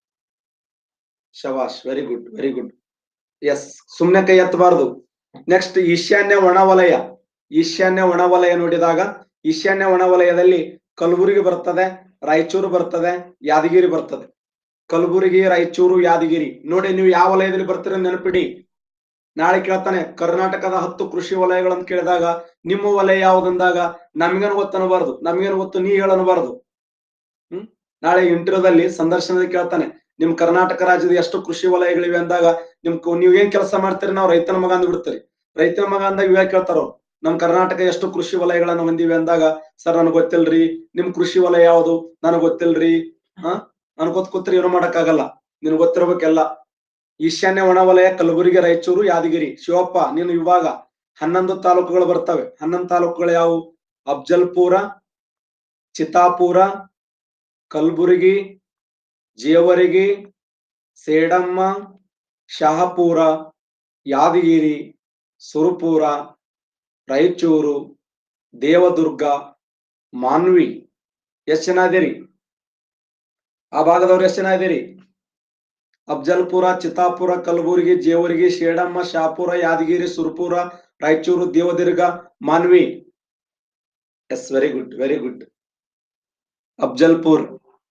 ಶವಾಶ್ very good very good yes ಸುಮ್ನೆ ಕೈ ಎತ್ತಬಾರದು ನೆಕ್ಸ್ಟ್ ಈಶಾನ್ಯ ಒಣ ವಲಯ ಈಶಾನ್ಯ ಒಣ ವಲಯ ನೋಡಿದಾಗ ಈಶಾನ್ಯ ಒಣ ವಲಯದಲ್ಲಿ ಕಲಬುರಗಿ ಬರ್ತದೆ ರಾಯಚೂರು ಬರ್ತದೆ ಯಾದಗಿರಿ ಬರ್ತದೆ ಕಲಬುರಗಿ ರಾಯಚೂರು ಯಾದಗಿರಿ ನೋಡಿ ನೀವು ಯಾವ ವಲಯದಲ್ಲಿ ಬರ್ತೀರ ನೆನಪಿಡಿ ನಾಳೆ ಕೇಳ್ತಾನೆ ಕರ್ನಾಟಕದ ಹತ್ತು ಕೃಷಿ ವಲಯಗಳಂತ ಕೇಳಿದಾಗ ನಿಮ್ಮ ವಲಯ ಯಾವ್ದಂದಾಗ ನಮ್ಗೇನು ಗೊತ್ತು ಅನ್ನಬಾರ್ದು ನಮ್ಗೇನು ಗೊತ್ತು ನೀ ಹೇಳನಬಾರ್ದು ಹ್ಮ್ ನಾಳೆ ಇಂಟರ್ವ್ಯೂದಲ್ಲಿ ಸಂದರ್ಶನದಲ್ಲಿ ಕೇಳ್ತಾನೆ ನಿಮ್ ಕರ್ನಾಟಕ ರಾಜ್ಯದ ಎಷ್ಟು ಕೃಷಿ ವಲಯಗಳಿವೆ ಅಂದಾಗ ನಿಮ್ ಕು- ನೀವ್ ಏನ್ ಕೆಲಸ ಮಾಡ್ತೀರಿ ನಾವು ರೈತನ ಮಗ ಅಂದ್ ಬಿಡ್ತೀರಿ ರೈತನ ಮಗ ಅಂದಾಗ ಇವೇ ಕೇಳ್ತಾರ ಅವ್ರು. ನಮ್ ಕರ್ನಾಟಕ ಎಷ್ಟು ಕೃಷಿ ವಲಯಗಳನ್ನ ಹೊಂದಿವೆ ಅಂದಾಗ ಸರ್ ನನಗ್ ಗೊತ್ತಿಲ್ರಿ ನಿಮ್ ಕೃಷಿ ವಲಯ ಯಾವುದು ನನಗ್ ಗೊತ್ತಿಲ್ರಿ ಹಾ ನನ್ಗ್ ಗೊತ್ತ ಕೂತ್ರಿ ಏನು ಮಾಡಕ್ಕಾಗಲ್ಲ ನಿನ್ ಗೊತ್ತಿರ್ಬೇಕೆಲ್ಲ ಈಶಾನ್ಯ ಒಣ ವಲಯ ಕಲಬುರಗಿ ರಾಯಚೂರು ಯಾದಗಿರಿ ಶಿವಪ್ಪ ನೀನು ಇವಾಗ ಹನ್ನೊಂದು ತಾಲೂಕುಗಳು ಬರ್ತವೆ ಹನ್ನೊಂದು ತಾಲೂಕುಗಳು ಯಾವುವು ಅಫ್ಜಲ್ಪುರ ಚಿತ್ತಾಪುರ ಕಲಬುರಗಿ ಜೇವರಗಿ ಸೇಡಮ್ಮ ಶಹಾಪುರ ಯಾದಗಿರಿ ಸುರಪುರ ರಾಯಚೂರು ದೇವದುರ್ಗ ಮಾನ್ವಿ ಎಷ್ಟ್ ಜನ ಇದೀರಿ ಆ ಭಾಗದವ್ರು ಎಷ್ಟ್ ಜನ ಇದೀರಿ Afzalpur Chittapur Kalaburagi Jevargi Sedam Shahapur Yadgir Surpur Raichur Devadurga Manvi yes very good very good Afzalpur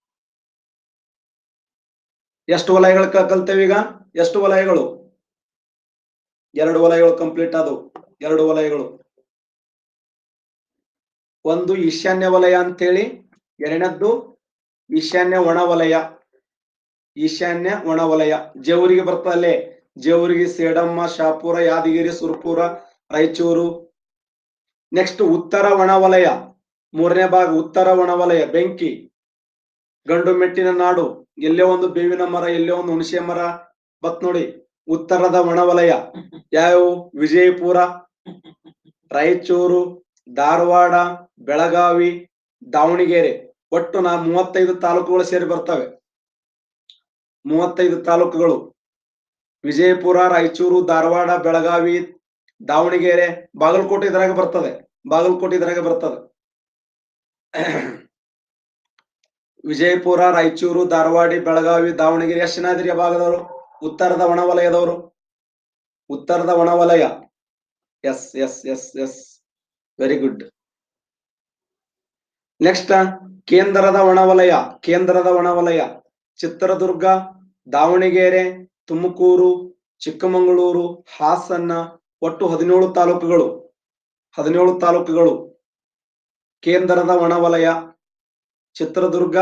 ಎಷ್ಟು ವಲಯಗಳು ಕ- ಕಲ್ತೇವೆ ಈಗ ಎಷ್ಟು ವಲಯಗಳು ಎರಡು ವಲಯಗಳು ಕಂಪ್ಲೀಟ್ ಆದವು ಎರಡು ವಲಯಗಳು ಒಂದು ಈಶಾನ್ಯ ವಲಯ ಅಂತೇಳಿ ಎರಡನೇದ್ದು ಈಶಾನ್ಯ ಒಣ ವಲಯ ಈಶಾನ್ಯ ಒಣ ವಲಯ ಜೇವರಿಗೆ ಬರ್ತಲ್ಲೇ ಜೇವರಿಗೆ ಸೇಡಮ್ಮ ಶಾಪುರ ಯಾದಗಿರಿ ಸುರಪುರ ರಾಯಚೂರು ನೆಕ್ಸ್ಟ್ ಉತ್ತರ ಒಣ ವಲಯ ಮೂರನೇ ಭಾಗ ಉತ್ತರ ಒಣ ವಲಯ ಬೆಂಕಿ ಗಂಡು ಮೆಟ್ಟಿನ ನಾಡು ಎಲ್ಲೇ ಒಂದು ಬೇವಿನ ಮರ ಎಲ್ಲೇ ಒಂದು ಹುಣಸೆ ಮರ ಬತ್ ನೋಡಿ ಉತ್ತರದ ಒಣವಲಯ ಯಾವ್ಯಾವು ವಿಜಯಪುರ ರಾಯಚೂರು ಧಾರವಾಡ ಬೆಳಗಾವಿ ದಾವಣಗೆರೆ ಒಟ್ಟು ನಾ ಮೂವತ್ತೈದು ತಾಲೂಕುಗಳು ಸೇರಿ ಬರ್ತವೆ ಮೂವತ್ತೈದು ತಾಲೂಕುಗಳು ವಿಜಯಪುರ ರಾಯಚೂರು ಧಾರವಾಡ ಬೆಳಗಾವಿ ದಾವಣಗೆರೆ ಬಾಗಲಕೋಟೆ ಇದ್ರಾಗ ಬರ್ತದೆ ಬಾಗಲಕೋಟೆ ಇದ್ರಾಗ ಬರ್ತದೆ ವಿಜಯಪುರ ರಾಯಚೂರು ಧಾರವಾಡ ಬೆಳಗಾವಿ ದಾವಣಗೆರೆ ಎಷ್ಟು ಜನ ಇದ್ರಿ ಆ ಭಾಗದವರು ಉತ್ತರದ ಒಣವಲಯದವರು ಉತ್ತರದ ಒಣವಲಯ yes yes yes yes very good next ಕೇಂದ್ರದ ಒಣವಲಯ ಕೇಂದ್ರದ ಒಣವಲಯ ಚಿತ್ರದುರ್ಗ ದಾವಣಗೆರೆ ತುಮಕೂರು ಚಿಕ್ಕಮಗಳೂರು ಹಾಸನ ಒಟ್ಟು ಹದಿನೇಳು ತಾಲೂಕುಗಳು ಹದಿನೇಳು ತಾಲೂಕುಗಳು ಕೇಂದ್ರದ ಒಣವಲಯ ಚಿತ್ರದುರ್ಗ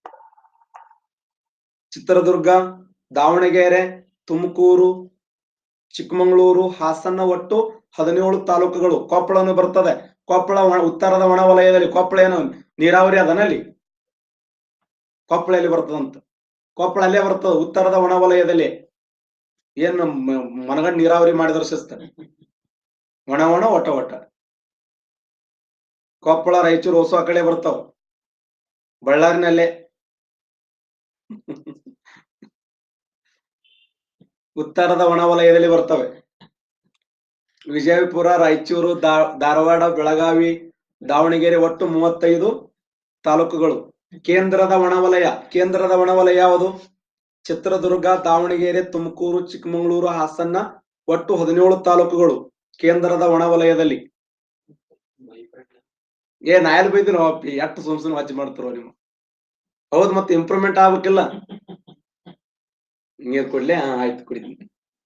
ಚಿತ್ರದುರ್ಗ ದಾವಣಗೆರೆ ತುಮಕೂರು ಚಿಕ್ಕಮಗಳೂರು ಹಾಸನ ಒಟ್ಟು ಹದಿನೇಳು ತಾಲೂಕುಗಳು ಕೊಪ್ಪಳನು ಬರ್ತದೆ ಕೊಪ್ಪಳ ಒಣ- ಉತ್ತರದ ಒಣವಲಯದಲ್ಲಿ ಕೊಪ್ಪಳ ಏನು ನೀರಾವರಿ ಅದನಲ್ಲಿ ಕೊಪ್ಪಳ ಎಲ್ಲಿ ಬರ್ತದಂತ ಕೊಪ್ಪಳ ಅಲ್ಲೇ ಬರ್ತದ ಉತ್ತರದ ಒಣವಲಯದಲ್ಲಿ ಏನ್ ಮನಗಂಡ್ ನೀರಾವರಿ ಮಾಡಿದ್ರ ಶಿಸ್ತ ಒಣ ಒಣ ಒಟ ಒಟ ಕೊಪ್ಪಳ ರಾಯಚೂರು ಹೊಸ ಕಡೆ ಬರ್ತಾವ ಬಳ್ಳಾರಿನಲ್ಲೇ ಉತ್ತರದ ಒಣವಲಯದಲ್ಲಿ ಬರ್ತವೆ ವಿಜಯಪುರ ರಾಯಚೂರು ದಾ- ಧಾರವಾಡ ಬೆಳಗಾವಿ ದಾವಣಗೆರೆ ಒಟ್ಟು ಮೂವತ್ತೈದು ತಾಲೂಕುಗಳು ಕೇಂದ್ರದ ಒಣವಲಯ ಕೇಂದ್ರದ ಒಣವಲಯ ಯಾವುದು ಚಿತ್ರದುರ್ಗ ದಾವಣಗೆರೆ ತುಮಕೂರು ಚಿಕ್ಕಮಗಳೂರು ಹಾಸನ ಒಟ್ಟು ಹದಿನೇಳು ತಾಲೂಕುಗಳು ಕೇಂದ್ರದ ಒಣವಲಯದಲ್ಲಿ ಏ ನಾಯಲ್ ಬೈದಿನ ಎಷ್ಟು ಸುಮ್ ಸುಮ್ ವಾಚ್ ಮಾಡ್ತಾರೋ ನೀವು ಹೌದ್ ಮತ್ತೆ ಇಂಪ್ರೂವ್ಮೆಂಟ್ ಆಗ್ಬೇಕಿಲ್ಲ ನೀರ್ ಕೊಡ್ಲಿ ಹಾ ಆಯ್ತು ಕುಡಿತೀನಿ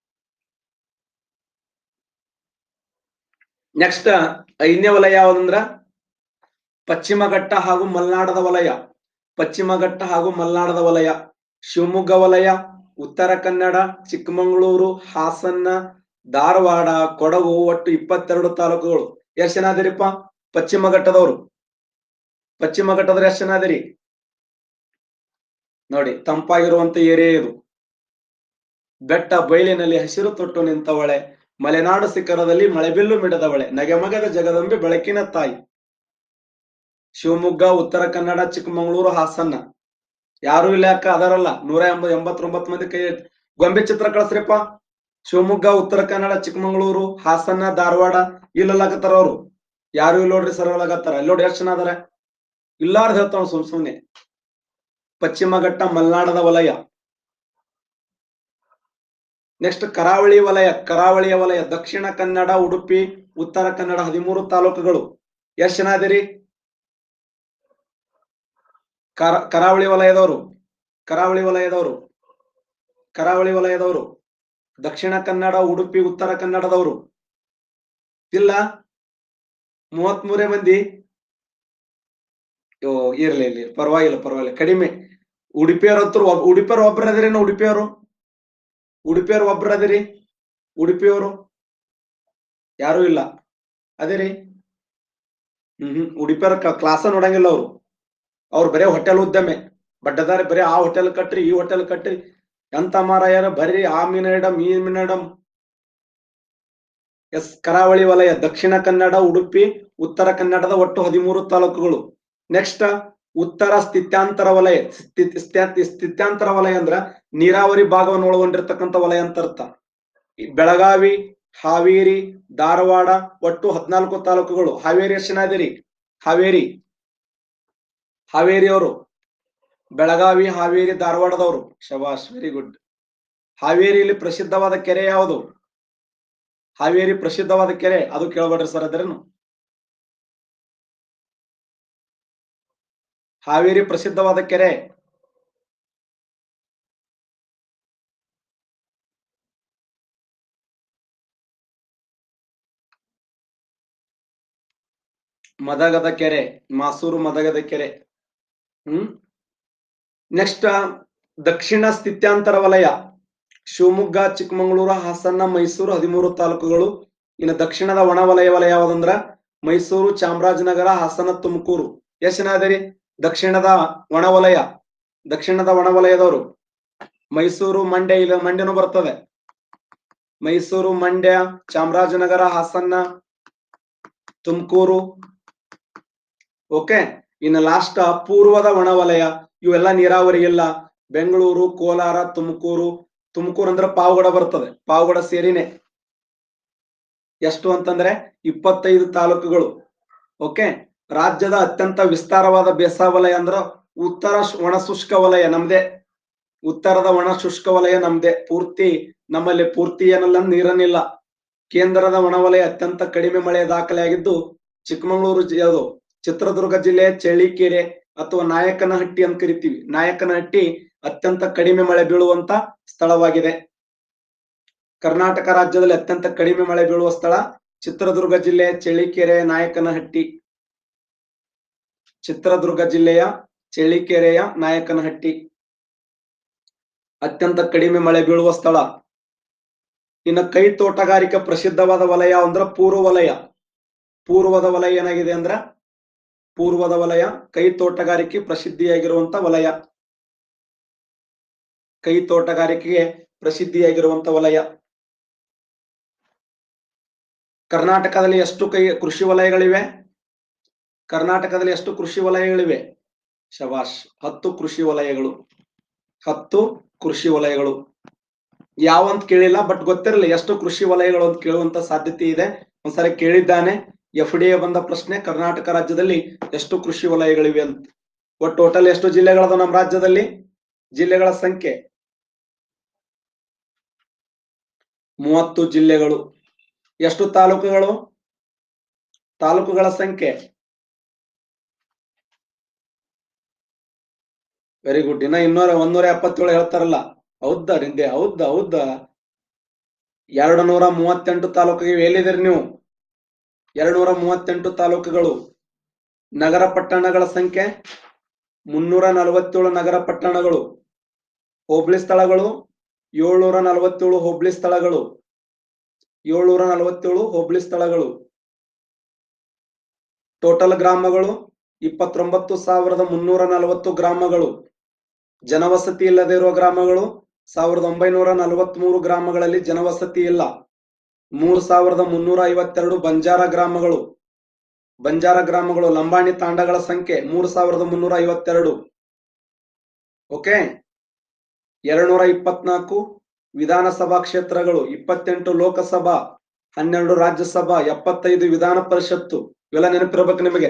ನೆಕ್ಸ್ಟ್ ಐದನೇ ವಲಯ ಯಾವ್ದಂದ್ರ ಪಶ್ಚಿಮ ಘಟ್ಟ ಹಾಗೂ ಮಲೆನಾಡದ ವಲಯ ಪಶ್ಚಿಮ ಘಟ್ಟ ಹಾಗೂ ಮಲೆನಾಡದ ವಲಯ ಶಿವಮೊಗ್ಗ ವಲಯ ಉತ್ತರ ಕನ್ನಡ ಚಿಕ್ಕಮಗಳೂರು ಹಾಸನ ಧಾರವಾಡ ಕೊಡಗು ಒಟ್ಟು ಇಪ್ಪತ್ತೆರಡು ತಾಲೂಕುಗಳು ಎಷ್ಟ್ ಜನ ಅದಿರಿಪ್ಪ ಪಶ್ಚಿಮ ಘಟ್ಟದವರು ಪಶ್ಚಿಮ ಘಟ್ಟದವ್ರು ಎಷ್ಟ್ ಜನ ಅದಿರಿ ನೋಡಿ ತಂಪಾಗಿರುವಂತ ಏರಿಯಾ ಇದು ಬೆಟ್ಟ ಬಯಲಿನಲ್ಲಿ ಹಸಿರು ತೊಟ್ಟು ನಿಂತವಳೆ ಮಲೆನಾಡು ಶಿಖರದಲ್ಲಿ ಮಳೆಬಿಲ್ಲು ಮಿಡದವಳೆ ನಗೆಮಗದ ಜಗದಂಬೆ ಬೆಳಕಿನ ತಾಯಿ ಶಿವಮೊಗ್ಗ ಉತ್ತರ ಕನ್ನಡ ಚಿಕ್ಕಮಗಳೂರು ಹಾಸನ ಯಾರು ಇಲ್ಲ ಯಾಕ ಅದರಲ್ಲ ನೂರ ಎಂಬ ಎಂಬತ್ತೊಂಬತ್ತು ಮಂದಿ ಕೈ ಎತ್ತಿ- ಗೊಂಬೆ ಚಿತ್ರ ಕಳ್ಸ್ರಿಪ್ಪ ಶಿವಮೊಗ್ಗ ಉತ್ತರ ಕನ್ನಡ ಚಿಕ್ಕಮಗಳೂರು ಹಾಸನ ಧಾರವಾಡ ಇಲ್ಲಲಾಗತ್ತಾರ ಅವ್ರು ಯಾರು ಇಲ್ಲ ನೋಡ್ರಿ ಸರಳಾಗತ್ತಾರ ಅಲ್ಲಿ ನೋಡಿ ಎಷ್ಟು ಜನ ಅದಾರ ಇಲ್ಲಾರ್ದ ಹೇಳ್ತಾವ ಸುಮ್ ಸುಮ್ನೆ ಪಶ್ಚಿಮ ಘಟ್ಟ ಮಲೆನಾಡದ ವಲಯ ನೆಕ್ಸ್ಟ್ ಕರಾವಳಿ ವಲಯ ಕರಾವಳಿಯ ವಲಯ ದಕ್ಷಿಣ ಕನ್ನಡ ಉಡುಪಿ ಉತ್ತರ ಕನ್ನಡ ಹದಿಮೂರು ತಾಲೂಕುಗಳು ಎಷ್ಟ್ ಜನ ಅದಿರಿ ಕರ ಕರಾವಳಿ ವಲಯದವರು ಕರಾವಳಿ ವಲಯದವರು ಕರಾವಳಿ ವಲಯದವರು ದಕ್ಷಿಣ ಕನ್ನಡ ಉಡುಪಿ ಉತ್ತರ ಕನ್ನಡದವರು ಇಲ್ಲ ಮೂವತ್ಮೂರೇ ಮಂದಿ ಯೋ ಇರ್ಲಿ ಇರ್ಲಿ ಪರವಾಗಿಲ್ಲ ಪರವಾಗಿಲ್ಲ ಕಡಿಮೆ ಉಡುಪಿಯವ್ರ ಹತ್ರ ಒಬ್- ಉಡುಪಿಯವ್ರು ಒಬ್ರು ಅದಿರೇನು ಉಡುಪಿಯವರು ಉಡುಪಿಯವ್ರು ಒಬ್ರು ಅದಿರಿ ಉಡುಪಿಯವರು ಯಾರು ಇಲ್ಲ ಅದೇ ರೀ ಹ್ಮ್ ಹ್ಮ್ ಉಡುಪಿಯವ್ರ ಕ್ಲಾಸ ನೋಡಂಗಿಲ್ಲ ಅವ್ರು ಅವ್ರು ಬರೇ ಹೋಟೆಲ್ ಉದ್ಯಮೆ ಬಡ್ಡದಾರಿ ಬರೀ ಆ ಹೋಟೆಲ್ ಕಟ್ರಿ ಈ ಹೋಟೆಲ್ ಕಟ್ರಿ ಎಂತ ಮಾರಾಯರ ಬರೀ ಆ ಮೀನಡಮ್ ಈ ಮೀನಡಮ್ ಎಸ್ ಕರಾವಳಿ ವಲಯ ದಕ್ಷಿಣ ಕನ್ನಡ ಉಡುಪಿ ಉತ್ತರ ಕನ್ನಡದ ಒಟ್ಟು ಹದಿಮೂರು ತಾಲೂಕುಗಳು ನೆಕ್ಸ್ಟ್ ಉತ್ತರ ಸ್ಥಿತ್ಯಾಂತರ ವಲಯ ಸ್ಥಿತ್- ಸ್ಥ್ಯಾ- ಸ್ಥಿತ್ಯಾಂತರ ವಲಯ ಅಂದ್ರ ನೀರಾವರಿ ಭಾಗವನ್ನು ಒಳಗೊಂಡಿರ್ತಕ್ಕಂಥ ವಲಯ ಅಂತ ಅರ್ಥ ಈ ಬೆಳಗಾವಿ ಹಾವೇರಿ ಧಾರವಾಡ ಒಟ್ಟು ಹದಿನಾಲ್ಕು ತಾಲೂಕುಗಳು ಹಾವೇರಿ ಎಷ್ಟು ಜನ ಇದೀರಿ ಹಾವೇರಿ ಹಾವೇರಿಯವರು ಬೆಳಗಾವಿ ಹಾವೇರಿ ಧಾರವಾಡದವರು ಶಬಾಷ್ ವೆರಿ ಗುಡ್ ಹಾವೇರಿಯಲ್ಲಿ ಪ್ರಸಿದ್ಧವಾದ ಕೆರೆ ಯಾವುದು ಹಾವೇರಿ ಪ್ರಸಿದ್ಧವಾದ ಕೆರೆ ಅದು ಕೇಳಬೇಡ್ರಿ ಸರ್ ಅದ್ರೇನು ಹಾವೇರಿ ಪ್ರಸಿದ್ಧವಾದ ಕೆರೆ ಮದಗದ ಕೆರೆ ಮಾಸೂರು ಮದಗದ ಕೆರೆ ಹ್ಮ್ ನೆಕ್ಸ್ಟ್ ದಕ್ಷಿಣ ಸ್ಥಿತ್ಯಾಂತರ ವಲಯ ಶಿವಮೊಗ್ಗ ಚಿಕ್ಕಮಗಳೂರು ಹಾಸನ ಮೈಸೂರು ಹದಿಮೂರು ತಾಲೂಕುಗಳು ಇನ್ನು ದಕ್ಷಿಣದ ಒಣ ವಲಯ ವಲಯ ಯಾವ್ದಂದ್ರ ಮೈಸೂರು ಚಾಮರಾಜನಗರ ಹಾಸನ ತುಮಕೂರು ಎಷ್ಟು ಜನ ಅದರಿ ದಕ್ಷಿಣದ ಒಣ ವಲಯ ದಕ್ಷಿಣದ ಒಣ ವಲಯದವರು ಮೈಸೂರು ಮಂಡ್ಯ ಇಲ್ಲ ಮಂಡ್ಯನೂ ಬರ್ತದೆ ಮೈಸೂರು ಮಂಡ್ಯ ಚಾಮರಾಜನಗರ ಹಾಸನ ತುಮಕೂರು ಓಕೆ ಇನ್ನು ಲಾಸ್ಟ್ ಪೂರ್ವದ ಒಣವಲಯ ಇವೆಲ್ಲ ನೀರಾವರಿ ಇಲ್ಲ ಬೆಂಗಳೂರು ಕೋಲಾರ ತುಮಕೂರು ತುಮಕೂರು ಅಂದ್ರೆ ಪಾವಗಡ ಬರ್ತದೆ ಪಾವಗಡ ಸೇರಿನೇ ಎಷ್ಟು ಅಂತಂದ್ರೆ ಇಪ್ಪತ್ತೈದು ತಾಲೂಕುಗಳು ಓಕೆ ರಾಜ್ಯದ ಅತ್ಯಂತ ವಿಸ್ತಾರವಾದ ಬೇಸಾವಲಯ ಅಂದ್ರ ಉತ್ತರ ಶು- ಒಣ ಶುಷ್ಕ ವಲಯ ನಮ್ದೇ ಉತ್ತರದ ಒಣ ಶುಷ್ಕ ವಲಯ ನಮ್ದೇ ಪೂರ್ತಿ ನಮ್ಮಲ್ಲಿ ಪೂರ್ತಿ ಏನಲ್ಲ ನೀರನ್ನಿಲ್ಲ ಕೇಂದ್ರದ ಒಣವಲಯ ಅತ್ಯಂತ ಕಡಿಮೆ ಮಳೆ ದಾಖಲೆಯಾಗಿದ್ದು ಚಿಕ್ಕಮಗಳೂರು ಜಿ- ಯಾವುದು ಚಿತ್ರದುರ್ಗ ಜಿಲ್ಲೆಯ ಚಳಿಕೆರೆ ಅಥವಾ ನಾಯಕನಹಟ್ಟಿ ಅಂತ ಕರಿತೀವಿ ನಾಯಕನಹಟ್ಟಿ ಅತ್ಯಂತ ಕಡಿಮೆ ಮಳೆ ಬೀಳುವಂತ ಸ್ಥಳವಾಗಿದೆ ಕರ್ನಾಟಕ ರಾಜ್ಯದಲ್ಲಿ ಅತ್ಯಂತ ಕಡಿಮೆ ಮಳೆ ಬೀಳುವ ಸ್ಥಳ ಚಿತ್ರದುರ್ಗ ಜಿಲ್ಲೆಯ ಚಳಿಕೆರೆ ನಾಯಕನಹಟ್ಟಿ ಚಿತ್ರದುರ್ಗ ಜಿಲ್ಲೆಯ ಚಳಿಕೆರೆಯ ನಾಯಕನಹಟ್ಟಿ ಅತ್ಯಂತ ಕಡಿಮೆ ಮಳೆ ಬೀಳುವ ಸ್ಥಳ ಇನ್ನು ಕೈ ತೋಟಗಾರಿಕೆ ಪ್ರಸಿದ್ಧವಾದ ವಲಯ ಅಂದ್ರ ಪೂರ್ವ ವಲಯ ಪೂರ್ವದ ವಲಯ ಏನಾಗಿದೆ ಅಂದ್ರ ಪೂರ್ವದ ವಲಯ ಕೈ ತೋಟಗಾರಿಕೆ ಪ್ರಸಿದ್ಧಿಯಾಗಿರುವಂತ ವಲಯ ಕೈ ತೋಟಗಾರಿಕೆಗೆ ಪ್ರಸಿದ್ಧಿಯಾಗಿರುವಂತ ವಲಯ ಕರ್ನಾಟಕದಲ್ಲಿ ಎಷ್ಟು ಕೈ ಕೃಷಿ ವಲಯಗಳಿವೆ ಕರ್ನಾಟಕದಲ್ಲಿ ಎಷ್ಟು ಕೃಷಿ ವಲಯಗಳಿವೆ ಶಬಾಷ್ ಹತ್ತು ಕೃಷಿ ವಲಯಗಳು ಹತ್ತು ಕೃಷಿ ವಲಯಗಳು ಯಾವಂತ ಕೇಳಿಲ್ಲ ಬಟ್ ಗೊತ್ತಿರಲಿ ಎಷ್ಟು ಕೃಷಿ ವಲಯಗಳು ಅಂತ ಕೇಳುವಂತ ಸಾಧ್ಯತೆ ಇದೆ ಒಂದ್ಸರಿ ಕೇಳಿದ್ದಾನೆ ಎಫ್ ಡಿ ಎ ಬಂದ ಪ್ರಶ್ನೆ ಕರ್ನಾಟಕ ರಾಜ್ಯದಲ್ಲಿ ಎಷ್ಟು ಕೃಷಿ ವಲಯಗಳಿವೆ ಅಂತ ಒಟ್ಟು ಟೋಟಲ್ ಎಷ್ಟು ಜಿಲ್ಲೆಗಳದ ನಮ್ಮ ರಾಜ್ಯದಲ್ಲಿ ಜಿಲ್ಲೆಗಳ ಸಂಖ್ಯೆ ಮೂವತ್ತು ಜಿಲ್ಲೆಗಳು ಎಷ್ಟು ತಾಲೂಕುಗಳು ತಾಲೂಕುಗಳ ಸಂಖ್ಯೆ ವೆರಿ ಗುಡ್ ಇನ್ನ ಇನ್ನೂರ ಒಂದೂರ ಎಪ್ಪತ್ತೇಳು ಹೇಳ್ತಾರಲ್ಲ ಹೌದಾ ನಿಂದೆ ಹೌದಾ ಹೌದಾ ಎರಡು ನೂರ ಮೂವತ್ತೆಂಟು ತಾಲೂಕಿಗೆ ಎಲ್ಲಿದ್ದೀರಿ ನೀವು ಎರಡು ನೂರ ಮೂವತ್ತೆಂಟು ತಾಲೂಕುಗಳು ನಗರ ಪಟ್ಟಣಗಳ ಸಂಖ್ಯೆ ಮುನ್ನೂರ ನಲವತ್ತೇಳು ನಗರ ಪಟ್ಟಣಗಳು ಹೋಬಳಿ ಸ್ಥಳಗಳು ಏಳ್ನೂರ ನಲವತ್ತೇಳು ಹೋಬಳಿ ಸ್ಥಳಗಳು ಏಳ್ನೂರ ನಲವತ್ತೇಳು ಹೋಬಳಿ ಸ್ಥಳಗಳು ಟೋಟಲ್ ಗ್ರಾಮಗಳು ಇಪ್ಪತ್ತೊಂಬತ್ತು ಸಾವಿರದ ಮುನ್ನೂರ ನಲವತ್ತು ಗ್ರಾಮಗಳು ಜನವಸತಿ ಇಲ್ಲದೆ ಇರುವ ಗ್ರಾಮಗಳು ಸಾವಿರದ ಒಂಬೈನೂರ ನಲವತ್ತ್ ಮೂರು ಗ್ರಾಮಗಳಲ್ಲಿ ಜನವಸತಿ ಇಲ್ಲ ಮೂರು ಸಾವಿರದ ಮುನ್ನೂರ ಐವತ್ತೆರಡು ಬಂಜಾರ ಗ್ರಾಮಗಳು ಬಂಜಾರ ಗ್ರಾಮಗಳು ಲಂಬಾಣಿ ತಾಂಡಗಳ ಸಂಖ್ಯೆ ಮೂರು ಸಾವಿರದ ಮುನ್ನೂರ ಐವತ್ತೆರಡು ಓಕೆ ಎರಡ್ನೂರ ಇಪ್ಪತ್ನಾಲ್ಕು ವಿಧಾನಸಭಾ ಕ್ಷೇತ್ರಗಳು ಇಪ್ಪತ್ತೆಂಟು ಲೋಕಸಭಾ ಹನ್ನೆರಡು ರಾಜ್ಯಸಭಾ ಎಪ್ಪತ್ತೈದು ವಿಧಾನ ಪರಿಷತ್ತು ಇವೆಲ್ಲ ನೆನಪಿರ್ಬೇಕು ನಿಮಗೆ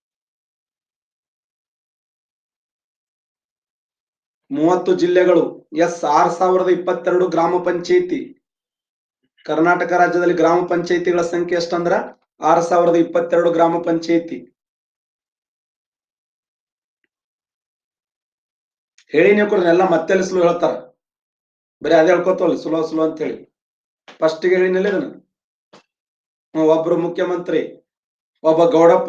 ಮೂವತ್ತು ಜಿಲ್ಲೆಗಳು ಎಸ್ ಆರ್ ಸಾವಿರದ ಇಪ್ಪತ್ತೆರಡು ಗ್ರಾಮ ಪಂಚಾಯಿತಿ ಕರ್ನಾಟಕ ರಾಜ್ಯದಲ್ಲಿ ಗ್ರಾಮ ಪಂಚಾಯಿತಿಗಳ ಸಂಖ್ಯೆ ಎಷ್ಟಂದ್ರ ಆರ್ ಸಾವಿರದ ಇಪ್ಪತ್ತೆರಡು ಗ್ರಾಮ ಪಂಚಾಯಿತಿ ಹೇಳಿ ನೀವು ಎಲ್ಲ ಮತ್ತೆ ಸುಲು ಹೇಳ್ತಾರ ಬರೀ ಅದೇ ಹೇಳ್ಕೊತವಲ್ಲ ಸುಲೋ ಸುಲೋ ಅಂತ ಹೇಳಿ ಫಸ್ಟ್ ಹೇಳಿನಲ್ಲ ಇದನ್ನ ಹ್ಮ್, ಒಬ್ರು ಮುಖ್ಯಮಂತ್ರಿ ಒಬ್ಬ ಗೌಡಪ್ಪ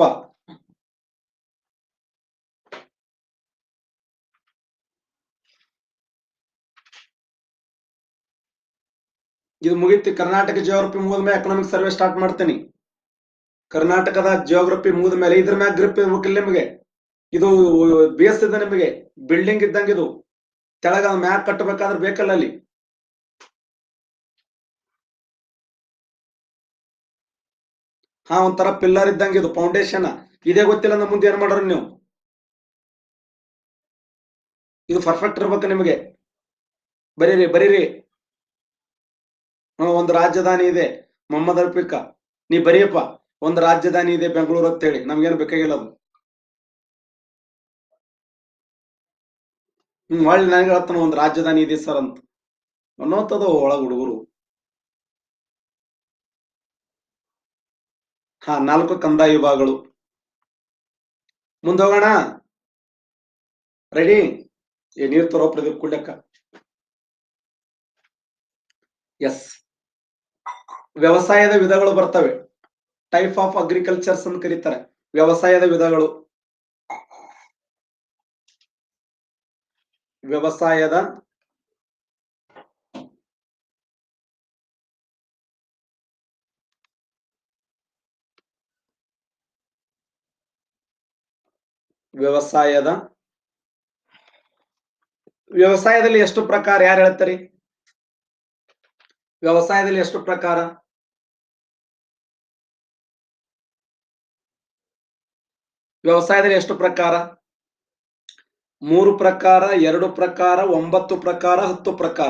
ಇದು ಮುಗಿತು ಕರ್ನಾಟಕ ಜಿಯೋಗ್ರಫಿ ಮುಗಿದ ಮೇಲೆ ಎಕನಾಮಿಕ್ ಸರ್ವೆ ಸ್ಟಾರ್ಟ್ ಮಾಡ್ತೇನೆ ಕರ್ನಾಟಕದ ಜಿಯೋಗ್ರಫಿ ಮುಗಿದ ಮೇಲೆ ಇದ್ರ ಮ್ಯಾಗ ಗ್ರಿಪ್ ಇರ್ಬೇಕಿಲ್ಲ ನಿಮಗೆ ಇದು ಬೇಸ್ ಇದೆ ನಿಮಗೆ ಬಿಲ್ಡಿಂಗ್ ಇದ್ದಂಗೆ ಇದು ತೆಳಗ ಮ್ಯಾಗ್ ಕಟ್ಟಬೇಕಾದ್ರೆ ಬೇಕಲ್ಲ ಅಲ್ಲಿ ಹಾ ಒಂಥರ ಪಿಲ್ಲರ್ ಇದ್ದಂಗೆ ಇದು ಫೌಂಡೇಶನ್ ಇದೇ ಗೊತ್ತಿಲ್ಲ ಅಂದ್ರೆ ಮುಂದೆ ಏನ್ ಮಾಡೋರು ನೀವು ಇದು ಪರ್ಫೆಕ್ಟ್ ಇರ್ಬೇಕು ನಿಮಗೆ ಬರೀರಿ ಬರೀರಿ ಹ್ಮ್, ಒಂದು ರಾಜಧಾನಿ ಇದೆ ಮೊಹಮ್ಮದ್ ಅಲ್ಫಿಕ ನೀ ಬರೀಯಪ್ಪ ಒಂದು ರಾಜಧಾನಿ ಇದೆ ಬೆಂಗಳೂರು ಅಂತ ಹೇಳಿ ನಮ್ಗೇನು ಬೇಕಾಗಿಲ್ಲ ಅದು ಹ್ಮ್ ಒಳ್ಳೆ ನನಗೆ ಹೇಳ್ತಾನ ಒಂದು ರಾಜಧಾನಿ ಇದೆ ಸರ್ ಅಂತ ಅನ್ನೋತದ ಒಳಗ ಹುಡುಗರು ಹಾ ನಾಲ್ಕು ಕಂದಾಯ ವಿಭಾಗಗಳು ಮುಂದೆ ಹೋಗೋಣ ರೆಡಿ ಏ ನೀರ್ ತರೋ ಪ್ರದೀಪ್ ಕುಡ್ಲಕ್ಕ ಎಸ್ ವ್ಯವಸಾಯದ ವಿಧಗಳು ಬರ್ತವೆ ಟೈಪ್ ಆಫ್ ಅಗ್ರಿಕಲ್ಚರ್ಸ್ ಅಂತ ಕರೀತಾರೆ ವ್ಯವಸಾಯದ ವಿಧಗಳು ವ್ಯವಸಾಯದ ವ್ಯವಸಾಯದ ವ್ಯವಸಾಯದಲ್ಲಿ ಎಷ್ಟು ಪ್ರಕಾರ ಯಾರು ಹೇಳ್ತಾರೆ ವ್ಯವಸಾಯದಲ್ಲಿ ಎಷ್ಟು ಪ್ರಕಾರ ವ್ಯವಸಾಯದಲ್ಲಿ ಎಷ್ಟು ಪ್ರಕಾರ ಮೂರು ಪ್ರಕಾರ ಎರಡು ಪ್ರಕಾರ ಒಂಬತ್ತು ಪ್ರಕಾರ ಹತ್ತು ಪ್ರಕಾರ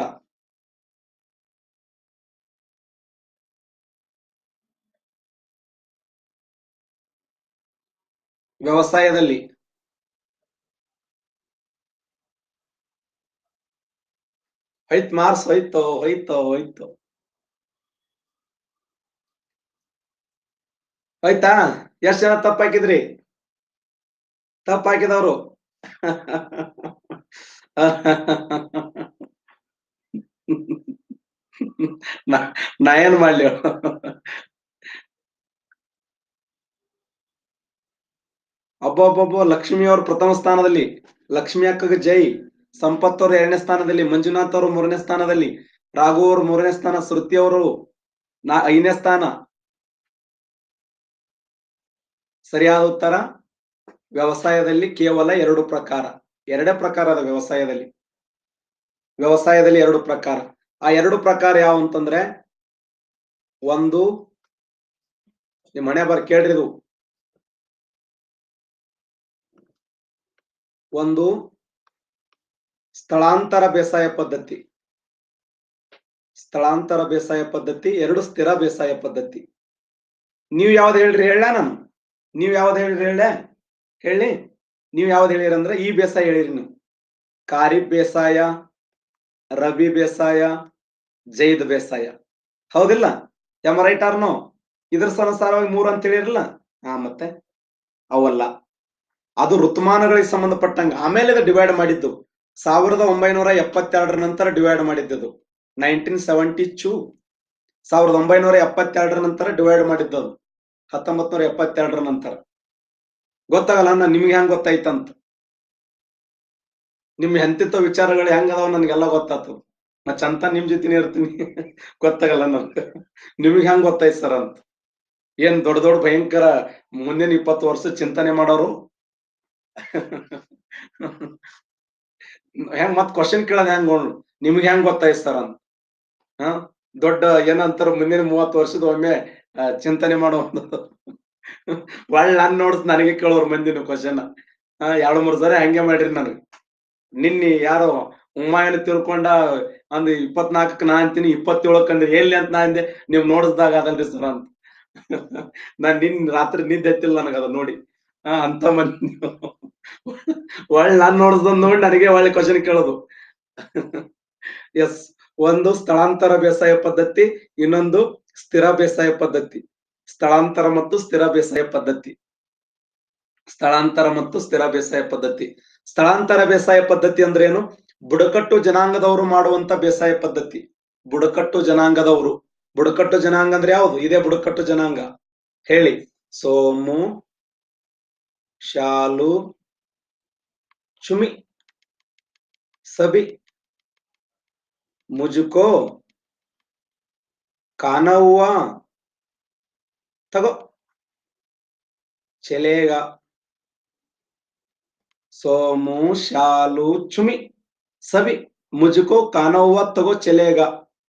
ವ್ಯವಸಾಯದಲ್ಲಿ ಹೋಯ್ತ್ ಮಾರ್ಸ್ ಹೋಯ್ತು ಹೋಯ್ತು ಹೋಯ್ತು ಹೋಯ್ತಾ ಎಷ್ಟ್ ಜನ ತಪ್ಪ ಹಾಕಿದ್ರಿ ತಪ್ಪ ಹಾಕಿದವ್ರು ನಾ- ನಾ ಏನ್ ಮಾಡ್ಲಿ ಅಬ್ಬಬ್ಬಬ್ಬ ಲಕ್ಷ್ಮಿ ಅವರು ಪ್ರಥಮ ಸ್ಥಾನದಲ್ಲಿ ಲಕ್ಷ್ಮಿ ಅಕ್ಕಗೆ ಜೈ ಸಂಪತ್ ಅವರು ಎರಡನೇ ಸ್ಥಾನದಲ್ಲಿ ಮಂಜುನಾಥ್ ಅವರು ಮೂರನೇ ಸ್ಥಾನದಲ್ಲಿ ರಾಘು ಅವರು ಮೂರನೇ ಸ್ಥಾನ ಶ್ರುತಿ ಅವರು ನಾ ಐದನೇ ಸ್ಥಾನ ಸರಿಯಾದ ಉತ್ತರ ವ್ಯವಸಾಯದಲ್ಲಿ ಕೇವಲ ಎರಡು ಪ್ರಕಾರ ಎರಡೇ ಪ್ರಕಾರದ ವ್ಯವಸಾಯದಲ್ಲಿ ವ್ಯವಸಾಯದಲ್ಲಿ ಎರಡು ಪ್ರಕಾರ ಆ ಎರಡು ಪ್ರಕಾರ ಯಾವ ಅಂತಂದ್ರೆ ಒಂದು ನಿಮ್ ಮನೆ ಬರ್ ಕೇಳ್ರಿ ಇದು ಒಂದು ಸ್ಥಳಾಂತರ ಬೇಸಾಯ ಪದ್ಧತಿ ಸ್ಥಳಾಂತರ ಬೇಸಾಯ ಪದ್ಧತಿ ಎರಡು ಸ್ಥಿರ ಬೇಸಾಯ ಪದ್ಧತಿ ನೀವ್ ಯಾವ್ದು ಹೇಳ್ರಿ ಹೇಳ ನಾನು ನೀವ್ ಯಾವ್ದು ಹೇಳ್ರಿ ಹೇಳ ಹೇಳಿ ನೀವ್ ಯಾವ್ದು ಹೇಳಿರಿ ಅಂದ್ರೆ ಈ ಬೇಸಾಯ ಹೇಳಿರಿ ನೀವು ಖಾರಿಫ್ ಬೇಸಾಯ ರಬಿ ಬೇಸಾಯ ಜೈದ್ ಬೇಸಾಯ ಹೌದಿಲ್ಲ ಎಮ್ ರೈಟ್ ಆರ್ನೋ ಇದ್ರ ಸನುಸಾರವಾಗಿ ಮೂರು ಅಂತ ಹೇಳಿರಲ್ಲ ಹಾ ಮತ್ತೆ ಅವಲ್ಲ ಅದು ಋತುಮಾನಗಳಿಗೆ ಸಂಬಂಧಪಟ್ಟಂಗ ಆಮೇಲೆ ಅದು ಡಿವೈಡ್ ಮಾಡಿದ್ದು ಸಾವಿರದ ಒಂಬೈನೂರ ಎಪ್ಪತ್ತೆರಡರ ನಂತರ ಡಿವೈಡ್ ಮಾಡಿದ್ದದು ನೈನ್ಟೀನ್ ಸೆವೆಂಟಿ ಟೂ ಸಾವಿರದ ಒಂಬೈನೂರ ಎಪ್ಪತ್ತೆರಡರ ನಂತರ ಡಿವೈಡ್ ಮಾಡಿದ್ದದು ಹತ್ತೊಂಬತ್ ನೂರ ಎಪ್ಪತ್ತೆರಡರ ನಂತರ ಗೊತ್ತಾಗಲ್ಲ ಅಣ್ಣ ನಿಮ್ಗೆ ಹೆಂಗ್ ಗೊತ್ತಾಯ್ತಂತ ನಿಮ್ ಎಂತಿತ್ತ ವಿಚಾರಗಳು ಹೆಂಗ್ ಅದಾವ ನನ್ಗೆಲ್ಲ ಗೊತ್ತಾತು ನಾ ಚಂತ ನಿಮ್ ಜೊತೆನೇ ಇರ್ತೀನಿ ಗೊತ್ತಾಗಲ್ಲ ನನ್ಗೆ ನಿಮ್ಗೆ ಹೆಂಗ್ ಗೊತ್ತಾಯ್ತು ಸರ್ ಅಂತ ಏನ್ ದೊಡ್ಡ ದೊಡ್ಡ ಭಯಂಕರ ಮುಂದಿನ ಇಪ್ಪತ್ತು ವರ್ಷ ಚಿಂತನೆ ಮಾಡೋರು ಹೆಂಗ್ ಮತ್ ಕ್ವಶನ್ ಕೇಳೋದ್ ಹೆಂಗ್ ನೋಡು ನಿಮ್ಗೆ ಹೆಂಗ್ ಗೊತ್ತಾಯ್ತು ಸರ್ ಅಂತ ಹ ದೊಡ್ಡ ಏನಂತಾರ ಮುಂದಿನ ಮೂವತ್ತು ವರ್ಷದ ಒಮ್ಮೆ ಆ, ಚಿಂತನೆ ಮಾಡೋ ಒಂದು ಒಳ್ಳೆ ನಾನ್ ನೋಡ್ಸ್ ನನಗೆ ಕೇಳೋರು ಮಂದಿನ ಕ್ವಶನ್ ಹಾ ಎರಡು ಮೂರು ಸರಿ ಹಂಗೆ ಮಾಡ್ರಿ ನನಗೆ ನಿನ್ನೆ ಯಾರೋ ಹುಮಾಯನ ತಿಳ್ಕೊಂಡ ಅಂದ್ ಇಪ್ಪತ್ನಾಲ್ಕಕ್ ನಾ ಅಂತೀನಿ ಇಪ್ಪತ್ತೇಳಕ್ ಅಂದ್ರೆ ಎಲ್ಲಿ ಅಂತ ನಾ ಅಂದೆ ನೀವ್ ನೋಡಿಸ್ದಾಗ ಅದಲ್ರಿ ಸರ್ ಅಂತ ನಾನ್ ನಿನ್ ರಾತ್ರಿ ನಿದ್ದೆ ಎತ್ತಿಲ್ಲ ನನಗ ಅದ ನೋಡಿ ಹಾ ಅಂತ ಮಂದಿ ಒಳ್ಳೆ ನಾನ್ ನೋಡಿಸ್ದಂದ್ ನೋಡಿ ನನಗೆ ಒಳ್ಳೆ ಕ್ವಶನ್ ಕೇಳೋದು ಎಸ್ ಒಂದು ಸ್ಥಳಾಂತರ ಬೇಸಾಯ ಪದ್ಧತಿ ಇನ್ನೊಂದು ಸ್ಥಿರ ಬೇಸಾಯ ಪದ್ಧತಿ ಸ್ಥಳಾಂತರ ಮತ್ತು ಸ್ಥಿರ ಬೇಸಾಯ ಪದ್ಧತಿ ಸ್ಥಳಾಂತರ ಮತ್ತು ಸ್ಥಿರ ಬೇಸಾಯ ಪದ್ಧತಿ ಸ್ಥಳಾಂತರ ಬೇಸಾಯ ಪದ್ಧತಿ ಅಂದ್ರೆ ಏನು ಬುಡಕಟ್ಟು ಜನಾಂಗದವರು ಮಾಡುವಂತ ಬೇಸಾಯ ಪದ್ಧತಿ ಬುಡಕಟ್ಟು ಜನಾಂಗದವರು ಬುಡಕಟ್ಟು ಜನಾಂಗ ಅಂದ್ರೆ ಯಾವುದು ಇದೇ ಬುಡಕಟ್ಟು ಜನಾಂಗ ಹೇಳಿ ಸೋಮು ಶಾಲು ಚುಮಿ ಸಬಿ ಮುಜುಕೋ ಕಾನವ್ವ ತಗೋ ಚೆಲೇಗ ಸೋಮು ಶಾಲು ಚುಮಿ ಸಬಿ ಮುಜುಕೋ ಕಾನವ್ವ ತಗೋ ಚೆಲೇಗ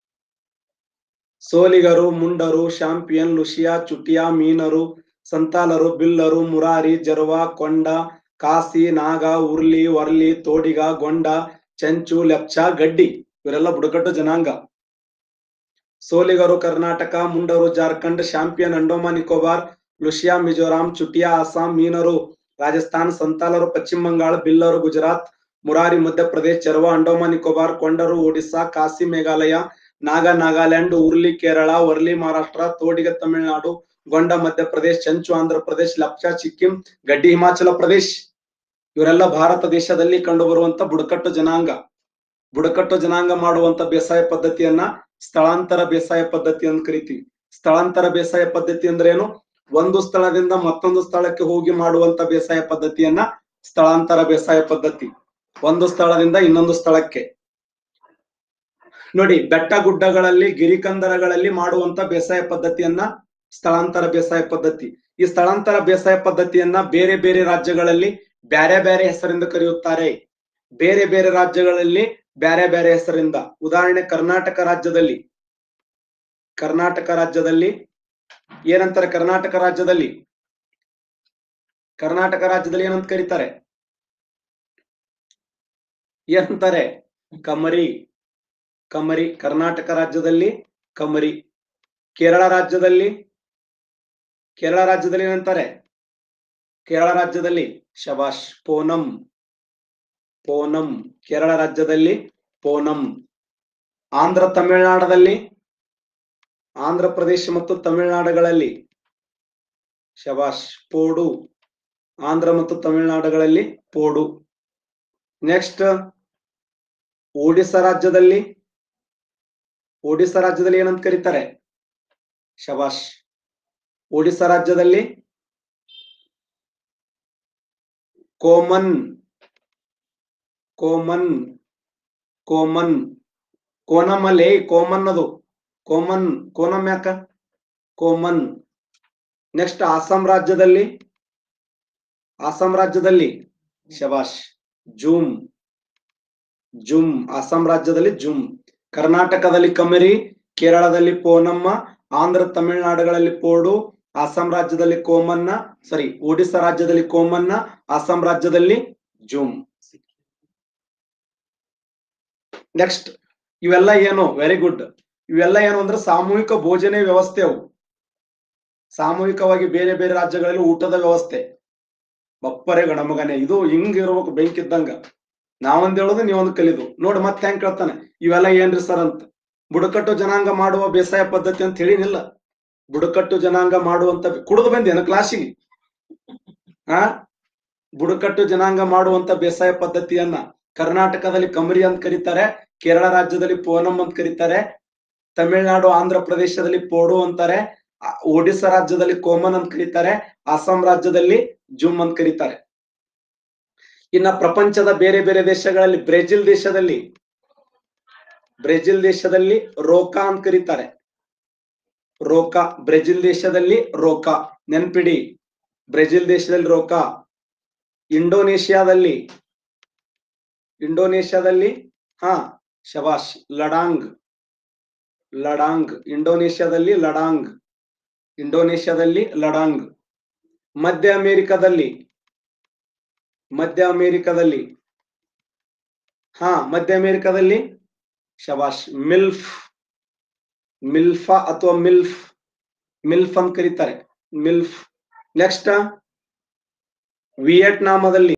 ಸೋಲಿಗರು ಮುಂಡರು ಶಾಂಪಿಯನ್ ಲುಷಿಯಾ ಚುಟಿಯಾ ಮೀನರು ಸಂತಾಲರು ಬಿಲ್ಲರು ಮುರಾರಿ ಜರ್ವಾ ಕೊಂಡ ಕಾಸಿ ನಾಗ ಉರ್ಲಿ ವರ್ಲಿ ತೋಡಿಗ ಗೊಂಡ ಚೆಂಚು ಲೆಪ್ಚ ಗಡ್ಡಿ ಇವರೆಲ್ಲ ಬುಡಕಟ್ಟು ಜನಾಂಗ ಸೋಲಿಗರು ಕರ್ನಾಟಕ ಮುಂಡರು ಜಾರ್ಖಂಡ್ ಶಾಂಪಿಯನ್ ಅಂಡೋಮಾನ್ ನಿಕೋಬಾರ್ ಲುಷಿಯಾ ಮಿಜೋರಾಂ ಚುಟಿಯಾ ಅಸ್ಸಾಂ ಮೀನರು ರಾಜಸ್ಥಾನ್ ಸಂತಾಲರು ಪಶ್ಚಿಮ ಬಂಗಾಳ ಬಿಲ್ಲರು ಗುಜರಾತ್ ಮುರಾರಿ ಮಧ್ಯಪ್ರದೇಶ್ ಚರ್ವಾ ಅಂಡೋಮಾನ್ ನಿಕೋಬಾರ್ ಕೊಂಡರು ಒಡಿಸ್ಸಾ ಕಾಸಿ ಮೇಘಾಲಯ ನಾಗ ನಾಗಾಲ್ಯಾಂಡ್ ಉರ್ಲಿ ಕೇರಳ ವರ್ಲಿ ಮಹಾರಾಷ್ಟ್ರ ತೋಡಿಗ ತಮಿಳುನಾಡು ಗೊಂಡ ಮಧ್ಯಪ್ರದೇಶ್ ಚಂಚು ಆಂಧ್ರ ಪ್ರದೇಶ್ ಲಪ್ಚಾ ಸಿಕ್ಕಿಂ ಗಡ್ಡಿ ಹಿಮಾಚಲ ಪ್ರದೇಶ್ ಇವರೆಲ್ಲ ಭಾರತ ದೇಶದಲ್ಲಿ ಕಂಡು ಬರುವಂತ ಬುಡಕಟ್ಟು ಜನಾಂಗ ಬುಡಕಟ್ಟು ಜನಾಂಗ ಮಾಡುವಂತ ಬೇಸಾಯ ಪದ್ಧತಿಯನ್ನ ಸ್ಥಳಾಂತರ ಬೇಸಾಯ ಪದ್ಧತಿ ಅಂತ ಕರಿತೀವಿ ಸ್ಥಳಾಂತರ ಬೇಸಾಯ ಪದ್ಧತಿ ಅಂದ್ರೆ ಏನು ಒಂದು ಸ್ಥಳದಿಂದ ಮತ್ತೊಂದು ಸ್ಥಳಕ್ಕೆ ಹೋಗಿ ಮಾಡುವಂತ ಬೇಸಾಯ ಪದ್ಧತಿಯನ್ನ ಸ್ಥಳಾಂತರ ಬೇಸಾಯ ಪದ್ಧತಿ ಒಂದು ಸ್ಥಳದಿಂದ ಇನ್ನೊಂದು ಸ್ಥಳಕ್ಕೆ ನೋಡಿ ಬೆಟ್ಟ ಗುಡ್ಡಗಳಲ್ಲಿ ಗಿರಿಕಂದರಗಳಲ್ಲಿ ಮಾಡುವಂತ ಬೇಸಾಯ ಪದ್ಧತಿಯನ್ನ ಸ್ಥಳಾಂತರ ಬೇಸಾಯ ಪದ್ಧತಿ ಈ ಸ್ಥಳಾಂತರ ಬೇಸಾಯ ಪದ್ಧತಿಯನ್ನ ಬೇರೆ ಬೇರೆ ರಾಜ್ಯಗಳಲ್ಲಿ ಬ್ಯಾರೆ ಬ್ಯಾರೆ ಹೆಸರಿಂದ ಕರೆಯುತ್ತಾರೆ ಬೇರೆ ಬೇರೆ ರಾಜ್ಯಗಳಲ್ಲಿ ಬ್ಯಾರೆ ಬ್ಯಾರೆ ಹೆಸರಿಂದ ಉದಾಹರಣೆ ಕರ್ನಾಟಕ ರಾಜ್ಯದಲ್ಲಿ ಕರ್ನಾಟಕ ರಾಜ್ಯದಲ್ಲಿ ಏನಂತಾರೆ ಕರ್ನಾಟಕ ರಾಜ್ಯದಲ್ಲಿ ಕರ್ನಾಟಕ ರಾಜ್ಯದಲ್ಲಿ ಏನಂತ ಕರೀತಾರೆ ಏನಂತಾರೆ ಕಮರಿ ಕಮರಿ ಕರ್ನಾಟಕ ರಾಜ್ಯದಲ್ಲಿ ಕಮರಿ ಕೇರಳ ರಾಜ್ಯದಲ್ಲಿ ಕೇರಳ ರಾಜ್ಯದಲ್ಲಿ ಏನಂತಾರೆ ಕೇರಳ ರಾಜ್ಯದಲ್ಲಿ ಶಬಾಷ್ ಪೋನಂ ಪೋನಂ ಕೇರಳ ರಾಜ್ಯದಲ್ಲಿ ಪೋನಂ ಆಂಧ್ರ ತಮಿಳುನಾಡದಲ್ಲಿ ಆಂಧ್ರ ಪ್ರದೇಶ ಮತ್ತು ತಮಿಳುನಾಡುಗಳಲ್ಲಿ ಶಬಾಷ್ ಪೋಡು ಆಂಧ್ರ ಮತ್ತು ತಮಿಳುನಾಡುಗಳಲ್ಲಿ ಪೋಡು ನೆಕ್ಸ್ಟ್ ಒಡಿಸ್ಸಾ ರಾಜ್ಯದಲ್ಲಿ ಒಡಿಸ್ಸಾ ರಾಜ್ಯದಲ್ಲಿ ಏನಂತ ಕರೀತಾರೆ ಶಬಾಷ್ ಒಡಿಸ್ಸಾ ರಾಜ್ಯದಲ್ಲಿ ಕೋಮನ್ ಕೋಮನ್ ಕೋಮನ್ ಕೋನಮ್ ಅಲ್ಲಿ ಕೋಮನ್ ಅದು ಕೋಮನ್ ಕೋನಮ್ ಯಾಕ ಕೋಮನ್ ನೆಕ್ಸ್ಟ್ ಆಸಾಂ ರಾಜ್ಯದಲ್ಲಿ ಆಸಾಂ ರಾಜ್ಯದಲ್ಲಿ ಶಬಾಷ್ ಜೂಮ್ ಜುಮ್ ಅಸ್ಸಾಂ ರಾಜ್ಯದಲ್ಲಿ ಜುಮ್ ಕರ್ನಾಟಕದಲ್ಲಿ ಕಮರಿ ಕೇರಳದಲ್ಲಿ ಪೋನಮ್ಮ ಆಂಧ್ರ ತಮಿಳುನಾಡುಗಳಲ್ಲಿ ಪೋಡು ಅಸ್ಸಾಂ ರಾಜ್ಯದಲ್ಲಿ ಕೋಮನ್ನ ಸಾರಿ ಒಡಿಸ್ಸಾ ರಾಜ್ಯದಲ್ಲಿ ಕೋಮನ್ನ ಅಸ್ಸಾಂ ರಾಜ್ಯದಲ್ಲಿ ಜೂಮ್ ನೆಕ್ಸ್ಟ್ ಇವೆಲ್ಲ ಏನು ವೆರಿ ಗುಡ್ ಇವೆಲ್ಲ ಏನು ಅಂದ್ರೆ ಸಾಮೂಹಿಕ ಭೋಜನ ವ್ಯವಸ್ಥೆ ಅವು ಸಾಮೂಹಿಕವಾಗಿ ಬೇರೆ ಬೇರೆ ರಾಜ್ಯಗಳಲ್ಲಿ ಊಟದ ವ್ಯವಸ್ಥೆ ಬಪ್ಪರೆ ಗಣಮಗನೆ ಇದು ಹಿಂಗ್ ಇರ್ಬೇಕು ಬೆಂಕಿ ಇದ್ದಂಗ ನಾವೊಂದ್ ಹೇಳೋದು ನೀವೊಂದು ಕಲಿದು ನೋಡಿ ಮತ್ತೆ ಹೆಂಗ್ ಕೇಳ್ತಾನೆ ಇವೆಲ್ಲ ಏನ್ರಿ ಸರ್ ಅಂತ ಬುಡಕಟ್ಟು ಜನಾಂಗ ಮಾಡುವ ಬೇಸಾಯ ಪದ್ಧತಿ ಅಂತ ಹೇಳಿನಿಲ್ಲ ಬುಡಕಟ್ಟು ಜನಾಂಗ ಮಾಡುವಂತ ಕುಡಿದು ಬಂದೇನ ಕ್ಲಾಸಿಗೆ ಆ ಬುಡಕಟ್ಟು ಜನಾಂಗ ಮಾಡುವಂತ ಬೇಸಾಯ ಪದ್ಧತಿಯನ್ನ ಕರ್ನಾಟಕದಲ್ಲಿ ಕಮರಿ ಅಂತ ಕರೀತಾರೆ ಕೇರಳ ರಾಜ್ಯದಲ್ಲಿ ಪೋನಂ ಅಂತ ಕರೀತಾರೆ ತಮಿಳುನಾಡು ಆಂಧ್ರ ಪ್ರದೇಶದಲ್ಲಿ ಪೋಡು ಅಂತಾರೆ ಆ, ಒಡಿಸ್ಸಾ ರಾಜ್ಯದಲ್ಲಿ ಕೋಮನ್ ಅಂತ ಕರೀತಾರೆ ಅಸ್ಸಾಂ ರಾಜ್ಯದಲ್ಲಿ ಜುಮ್ ಅಂತ ಕರೀತಾರೆ ಇನ್ನ ಪ್ರಪಂಚದ ಬೇರೆ ಬೇರೆ ದೇಶಗಳಲ್ಲಿ ಬ್ರೆಜಿಲ್ ದೇಶದಲ್ಲಿ ಬ್ರೆಜಿಲ್ ದೇಶದಲ್ಲಿ ರೋಕಾ ಅಂತ ಕರೀತಾರೆ ರೋಕಾ ಬ್ರೆಜಿಲ್ ದೇಶದಲ್ಲಿ ರೋಕಾ ನೆನ್ಪಿಡಿ ಬ್ರೆಜಿಲ್ ದೇಶದಲ್ಲಿ ರೋಕಾ ಇಂಡೋನೇಷ್ಯಾದಲ್ಲಿ ಇಂಡೋನೇಷ್ಯಾದಲ್ಲಿ ಹಾ ಶಬಾಷ್ ಲಡಾಂಗ್ ಲಡಾಂಗ್ ಇಂಡೋನೇಷ್ಯಾದಲ್ಲಿ ಲಡಾಂಗ್ ಇಂಡೋನೇಷ್ಯಾದಲ್ಲಿ ಲಡಾಂಗ್ ಮಧ್ಯ ಅಮೆರಿಕದಲ್ಲಿ ಮಧ್ಯ ಅಮೆರಿಕದಲ್ಲಿ ಹಾ ಮಧ್ಯ ಅಮೆರಿಕದಲ್ಲಿ ಶಬಾಷ್ ಮಿಲ್ಫ್ ಮಿಲ್ಫಾ ಅಥವಾ ಮಿಲ್ಫ್ ಮಿಲ್ಫ್ ಅಂತ ಕರೀತಾರೆ ಮಿಲ್ಫ್ ನೆಕ್ಸ್ಟ್ ವಿಯೆಟ್ನಾಮದಲ್ಲಿ